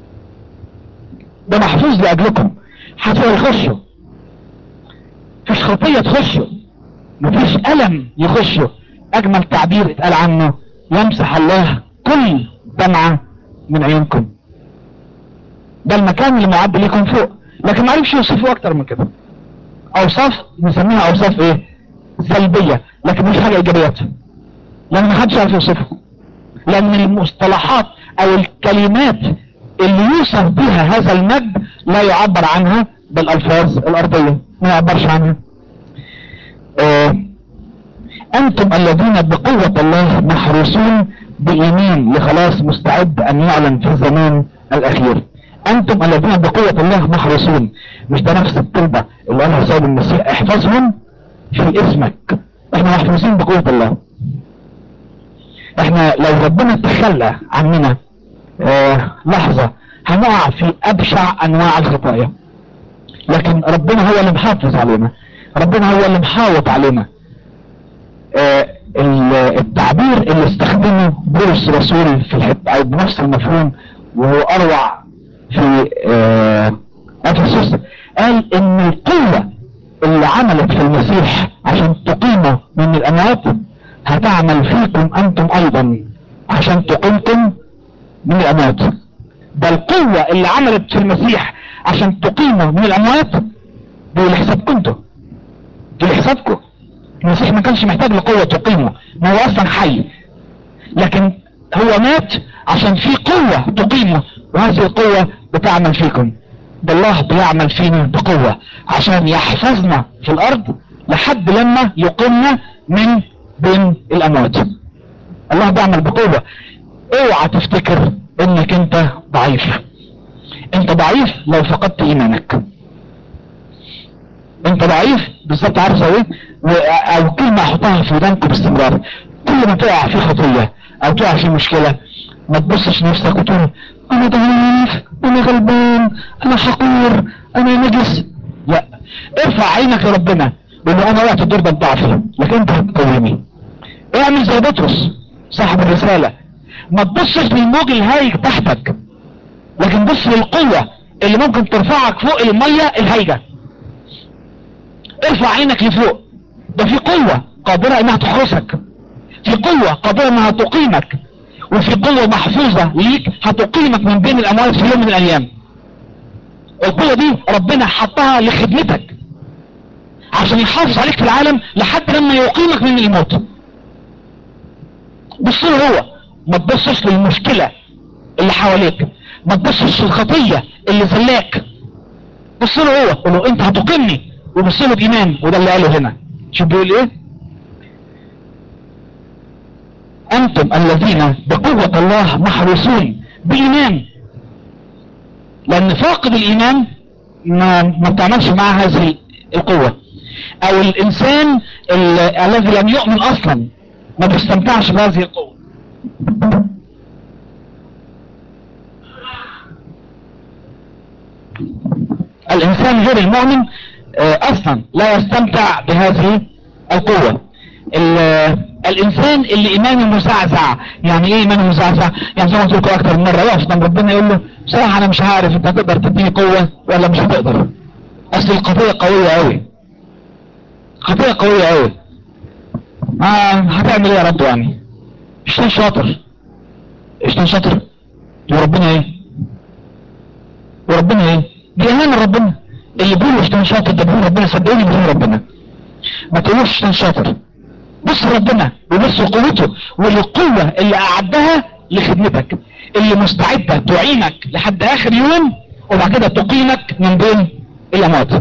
ده محفوظ لاجلكم حتى يخشوا مفيش خطية تخشوا مفيش ألم يخشوا أجمل تعبير اتقال عنه يمسح الله كل دمعة من عيونكم ده المكان اللي معد ليكم فوق لكن ما عرفش يوصفوه أكتر من كده أوصاف نسميها أوصاف إيه سلبية لكن مش حاجة إيجابيات لأن ما حدش يعرف يوصفها لأن المصطلحات أو الكلمات اللي يوصف بها هذا المجد لا يعبر عنها بالألفاظ الأرضية ما يعبرش عنها آه، أنتم الذين بقوة الله محروسون بإيمان لخلاص مستعد أن يعلن في الزمان الأخير أنتم الذين بقوة الله محروسون مش ده نفس الطلبة اللي قالها سيد المسيح احفظهم في اسمك احنا محفوظين بقوة الله احنا لو ربنا تخلى عننا اه لحظة هنقع في ابشع انواع الخطايا لكن ربنا هو اللي محافظ علينا ربنا هو اللي محاوط علينا اه ال- التعبير اللي استخدمه بولس الرسول في الحته او بنفس المفهوم وهو اروع في آه، افسس قال ان القوه اللي عملت في المسيح عشان تقيمه من الاموات هتعمل فيكم انتم ايضا عشان تقيمكم من الاموات ده القوة اللي عملت في المسيح عشان تقيمه من الاموات دي لحسابكم انتوا دي لحسابكم المسيح ما كانش محتاج لقوة تقيمه ما هو اصلا حي لكن هو مات عشان في قوة تقيمه وهذه القوة بتعمل فيكم ده الله بيعمل فينا بقوة عشان يحفظنا في الارض لحد لما يقيمنا من بين الاموات الله بيعمل بقوة اوعى تفتكر انك انت ضعيف انت ضعيف لو فقدت ايمانك انت ضعيف بالظبط عارف زي ايه و- او كلمة احطها في ودانكم باستمرار كل ما تقع في خطية او تقع في مشكلة ما تبصش نفسك وتقول انا ضعيف انا غلبان انا حقير انا نجس لا ارفع عينك لربنا قول له انا وقت الدور ده بضعفي لكن انت هتقويني اعمل زي بطرس صاحب الرسالة ما تبصش للموج الهايج تحتك لكن بص للقوة اللي ممكن ترفعك فوق المية الهايجة ارفع عينك لفوق ده في قوة قادرة انها تحرسك في قوة قادرة انها تقيمك وفي قوة محفوظة ليك هتقيمك من بين الاموات في يوم من الايام القوة دي ربنا حطها لخدمتك عشان يحافظ عليك في العالم لحد لما يقيمك من الموت بص له هو ما تبصش للمشكلة اللي حواليك ما تبصش للخطية اللي زلاك بص له هو قول له انت هتقيمني وبص له بايمان وده اللي قاله هنا شوف بيقول ايه انتم الذين بقوة الله محروسون بايمان لان فاقد الايمان ما ما بتعملش معاه هذه القوة او الانسان ال- الذي لم يؤمن اصلا ما بيستمتعش بهذه القوة الانسان غير المؤمن آه، اصلا لا يستمتع بهذه القوة ال- الانسان اللي ايمانه مزعزع يعني ايه ايمانه مزعزع يعني زي ما قلت لكم اكتر من مره يقف قدام ربنا يقول له بصراحه انا مش عارف انت هتقدر تديني قوه ولا مش هتقدر اصل القضيه قويه قوي قضيه قويه قوي ما هتعمل ايه يا رب يعني اشتن شاطر اشتن شاطر وربنا ايه وربنا ايه دي اهانه ربنا اللي بيقول اشتن شاطر ده بيقول ربنا صدقوني بيقول ربنا ما تقولوش اشتن شاطر بص ربنا وبص قوته والقوة اللي اعدها لخدمتك اللي مستعدة تعينك لحد اخر يوم وبعد كده تقيمك من بين الاموات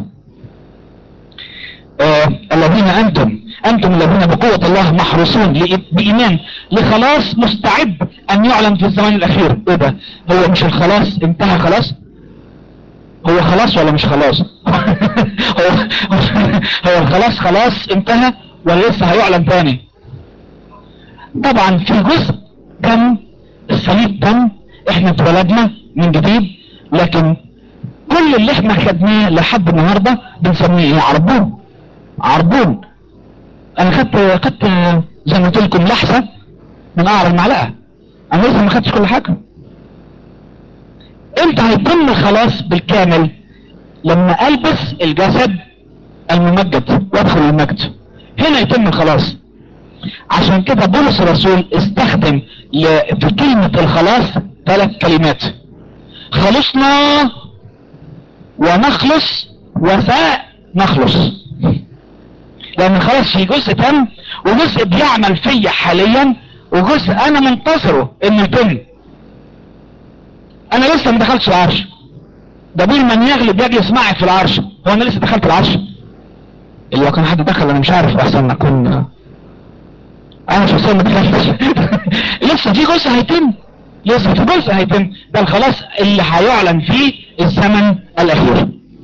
آه الذين انتم انتم الذين بقوة الله محروسون لإ- بايمان لخلاص مستعد ان يعلن في الزمان الاخير ايه ده هو مش الخلاص انتهى خلاص هو خلاص ولا مش خلاص هو هو الخلاص خلاص انتهى ولا لسه هيعلن تاني طبعا في جزء تم الصليب تم احنا اتولدنا من جديد لكن كل اللي احنا خدناه لحد النهارده بنسميه ايه عربون عربون انا خدت خدت زي ما قلت لكم لحسه من قعر المعلقه انا لسه ما خدتش كل حاجه امتى هيتم الخلاص بالكامل لما البس الجسد الممجد وادخل المجد هنا يتم الخلاص عشان كده بولس الرسول استخدم ل- في كلمة الخلاص ثلاث كلمات خلصنا ونخلص وسنخلص لان الخلاص في جزء تم وجزء بيعمل فيا حاليا وجزء انا منتظره انه يتم انا لسه ما دخلتش العرش ده بيقول من يغلب يجلس معي في العرش هو انا لسه دخلت العرش اللي لو كان حد دخل انا مش عارف احسن اكون انا شخصيا ما دخلتش لسه في جزء هيتم لسه في جزء هيتم ده الخلاص اللي هيعلن فيه الزمن الاخير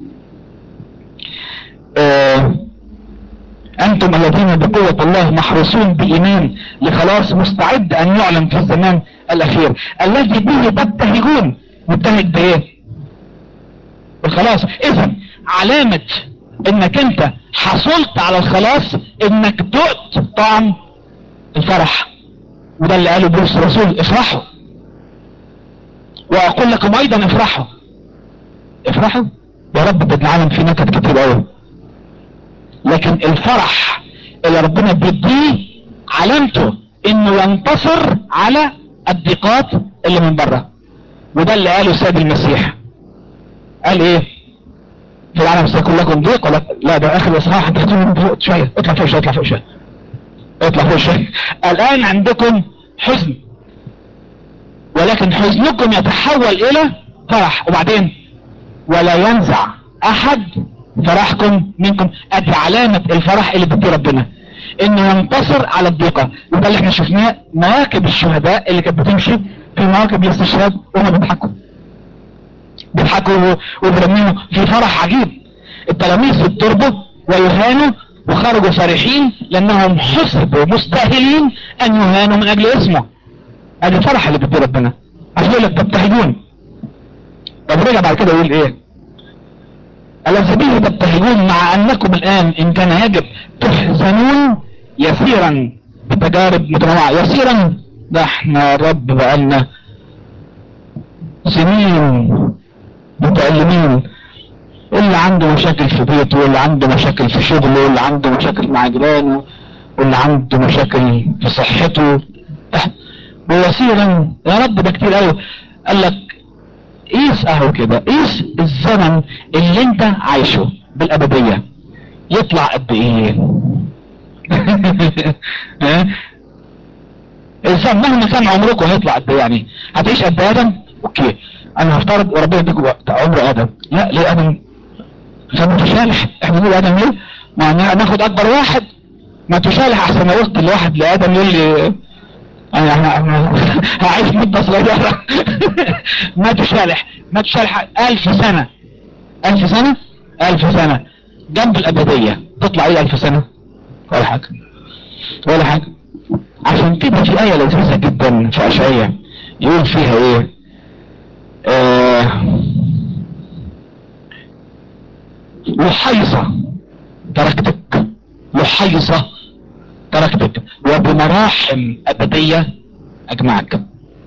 آه انتم الذين بقوة الله محروسون بايمان لخلاص مستعد ان يعلن في الزمان الاخير الذي به تبتهجون مبتهج بايه الخلاص اذا علامة انك انت حصلت على الخلاص انك دقت طعم الفرح وده اللي قاله بولس الرسول افرحوا واقول لكم ايضا افرحوا افرحوا يا رب ده العالم فيه نكت كتير قوي لكن الفرح اللي ربنا بيديه علامته انه ينتصر على الضيقات اللي من بره وده اللي قاله السيد المسيح قال ايه في العالم سيكون لكم ضيق ولا لا ده اخر الاصحاح انت هتقول من فوق شويه اطلع فوق شويه اطلع فوق شويه اطلع فوق شويه الان عندكم حزن ولكن حزنكم يتحول الى فرح وبعدين ولا ينزع احد فرحكم منكم ادي علامة الفرح اللي بيديه ربنا انه ينتصر على الضيقة وده اللي احنا شفناه مواكب الشهداء اللي كانت بتمشي في مواكب الاستشهاد وهم بيضحكوا بيضحكوا وبيرنموا في فرح عجيب التلاميذ اتضربوا ويهانوا وخرجوا فرحين لانهم حسبوا مستاهلين ان يهانوا من اجل اسمه ادي الفرح اللي بيديه ربنا عشان يقول لك تبتهجون طب رجع بعد كده يقول ايه الذي به تبتهجون مع انكم الان ان كان يجب تحزنون يسيرا بتجارب متنوعة يسيرا ده احنا يا رب بقالنا سنين متألمين اللي عنده مشاكل في بيته واللي عنده مشاكل في شغله واللي عنده مشاكل مع جيرانه واللي عنده مشاكل في صحته ويسيرا يا رب ده كتير قوي قال لك قيس اهو كده قيس الزمن اللي انت عايشه بالابدية يطلع قد ايه الانسان مهما كان عمركم هيطلع قد ايه يعني هتعيش قد ادم اوكي انا هفترض وربنا يديك وقت عمر ادم لا ليه ادم عشان متشالح احنا نقول ادم ليه ما ناخد اكبر واحد ما تشالح احسن ما قلت الواحد لادم يقول لي انا انا هعيش مدة صغيرة ما تشالح ما تشالح الف سنة الف سنة الف سنة جنب الابدية تطلع ايه الف سنة ولا حاجة ولا حاجة عشان كده في آية لذيذة جدا في أشعية يقول فيها ايه آه لحيصة تركتك لحيصة تركتك وبمراحم أبدية أجمعك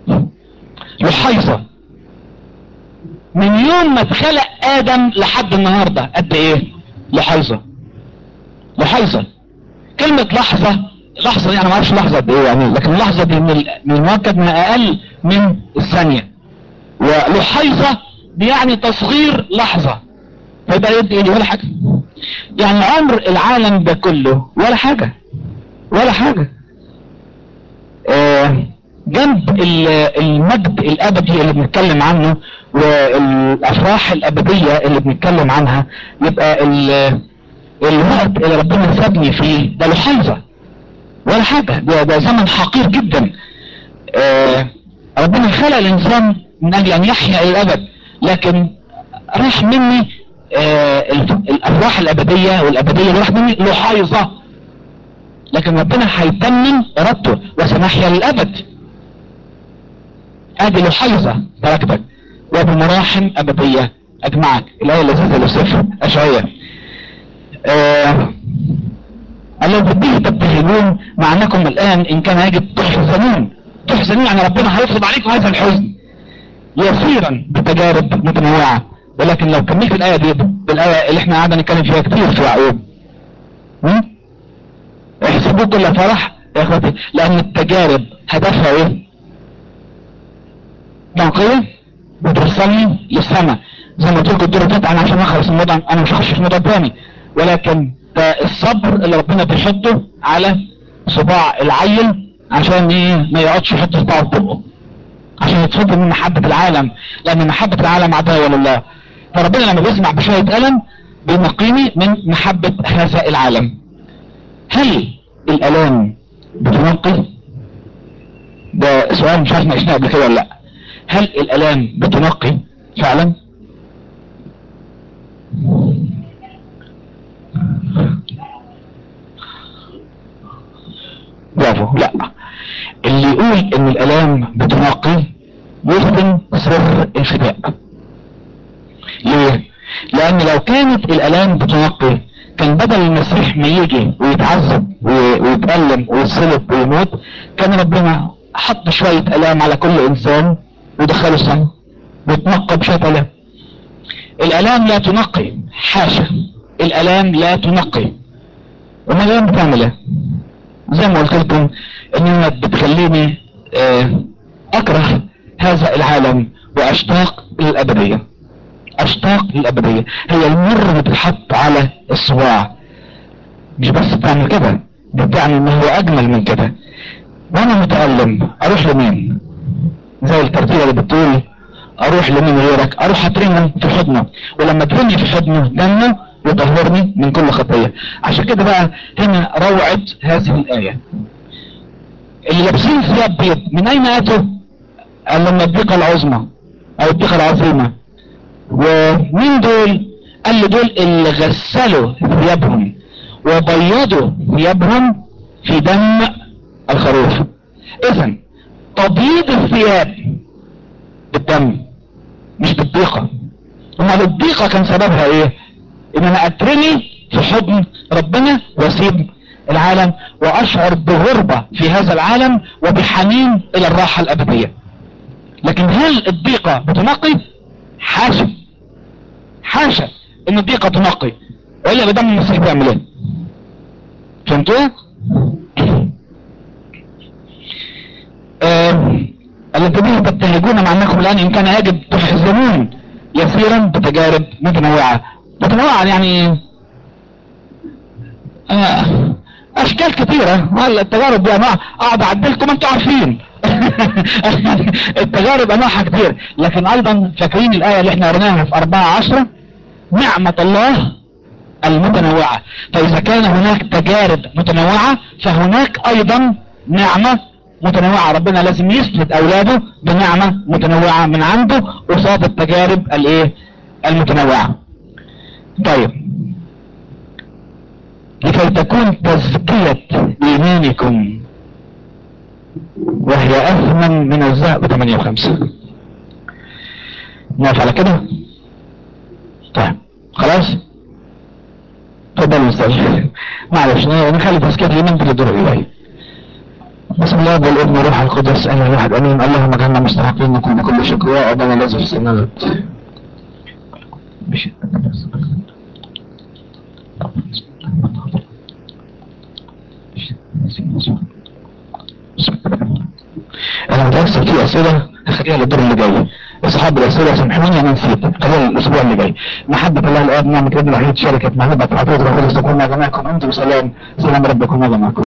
لحيصة من يوم ما اتخلق آدم لحد النهاردة قد إيه لحيصة لحيصة كلمة لحظة لحظة دي أنا ما أعرفش لحظة قد إيه يعني لكن اللحظة دي من من المؤكد ما أقل من الثانية ولحيصة دي يعني تصغير لحظة فيبقى يدي إيه ولا حاجة يعني عمر العالم ده كله ولا حاجة ولا حاجة آه جنب المجد الابدي اللي بنتكلم عنه والافراح الابدية اللي بنتكلم عنها يبقى الوقت اللي ربنا سابني فيه ده لحظة ولا حاجة ده, ده زمن حقير جدا آه ربنا خلق الانسان من اجل ان يحيا الى الابد لكن راح مني آه الافراح الابدية والابدية اللي راح مني لحيظة لكن ربنا هيتمم ارادته وسنحيا للابد ادي لحيظة تركتك وبمراحم ابدية اجمعك الايه اللذيذه اللي في سفر اشعياء آه الذي به تبتهجون مع انكم الان ان كان يجب تحزنون تحزنون يعني ربنا هيفرض عليكم هذا الحزن يسيرا بتجارب متنوعه ولكن لو كملت الايه دي بالايه اللي احنا قعدنا نتكلم فيها كتير في يعقوب احسبوا كل فرح يا اخواتي لان التجارب هدفها ايه نقية بتوصلني للسماء زي ما قلت لكم الدور اللي انا عشان اخلص الموضوع انا مش هخش في موضوع تاني ولكن ده الصبر اللي ربنا بيحطه على صباع العيل عشان ايه ما يقعدش يحط صباعه في بقه عشان يتفضل من محبة العالم لان محبة العالم عداوة لله فربنا لما بيسمع بشوية ألم بينقيني من محبة هذا العالم هل الالام بتنقي ده سؤال مش عارف ناقشناه قبل كده ولا لا هل الالام بتنقي فعلا برافو لا اللي يقول ان الالام بتنقي يخدم سر الفداء ليه لان لو كانت الالام بتنقي كان بدل المسيح ما يجي ويتعذب وي- ويتألم ويتصلب ويموت كان ربنا حط شوية آلام على كل إنسان ودخله السماء وتنقى بشوية آلام الآلام لا تنقي حاشا الآلام لا تنقي وما الآلام بتعمل ايه؟ زي ما قلت لكم انها بتخليني آه، اكره هذا العالم واشتاق للابدية اشتاق للابدية هي المر اللي بتتحط على الصباع مش بس بتعمل كده ده بتعمل ما هو اجمل من كده وانا متألم اروح لمين زي الترتيبة اللي بتقول اروح لمين غيرك اروح اترمي في حضنه ولما ترمي في حضنه دمه يطهرني من كل خطية عشان كده بقى هنا روعة هذه الآية اللي لابسين ثياب بيض من اين اتوا قال لما الضيقة العظمى او الضيقة العظيمة ومين دول قال لي دول اللي غسلوا ثيابهم وبيضوا ثيابهم في دم الخروف اذا تبييض الثياب بالدم مش بالضيقة امال الضيقة كان سببها ايه ان انا اترمي في حضن ربنا واسيب العالم واشعر بغربة في هذا العالم وبحنين الى الراحة الابدية لكن هل الضيقة بتنقي حاشا حاشا ان الضيقة تنقي والا بدم المسيح بيعمل ايه فهمتوا آه الذين تبتهجون مع انكم الان ان كان يجب تحزنون يسيرا بتجارب متنوعة متنوعة يعني آه اشكال كتيرة ولا التجارب دي انواع اقعد اعدلكم انتوا عارفين التجارب انواعها كتير لكن ايضا فاكرين الاية اللي احنا قريناها في اربعة عشرة نعمة الله المتنوعة فاذا كان هناك تجارب متنوعة فهناك ايضا نعمة متنوعة ربنا لازم يسند اولاده بنعمة متنوعة من عنده قصاد التجارب الايه المتنوعة طيب لكي تكون تزكية ايمانكم وهي اثمن من الذهب 8 وخمسة نقف على كده طيب خلاص تفضل مستر معلش نخلي تزكية الايمان في الدور الالهي بسم الله والابن روح القدس انا الواحد امين اللهم اجعلنا مستحقين نكون بكل شكر يا ابانا الذي في السماوات مش انا متأسف في اسئلة هخليها للدور اللي جاي اصحاب الاسئلة سامحوني انا نسيت خليها الاسبوع اللي جاي محبة الله الاب نعمة ابن الوحيد شركة محبة عطية الروح القدس تكون مع جميعكم انتم سلام سلام ربكم مع جميعكم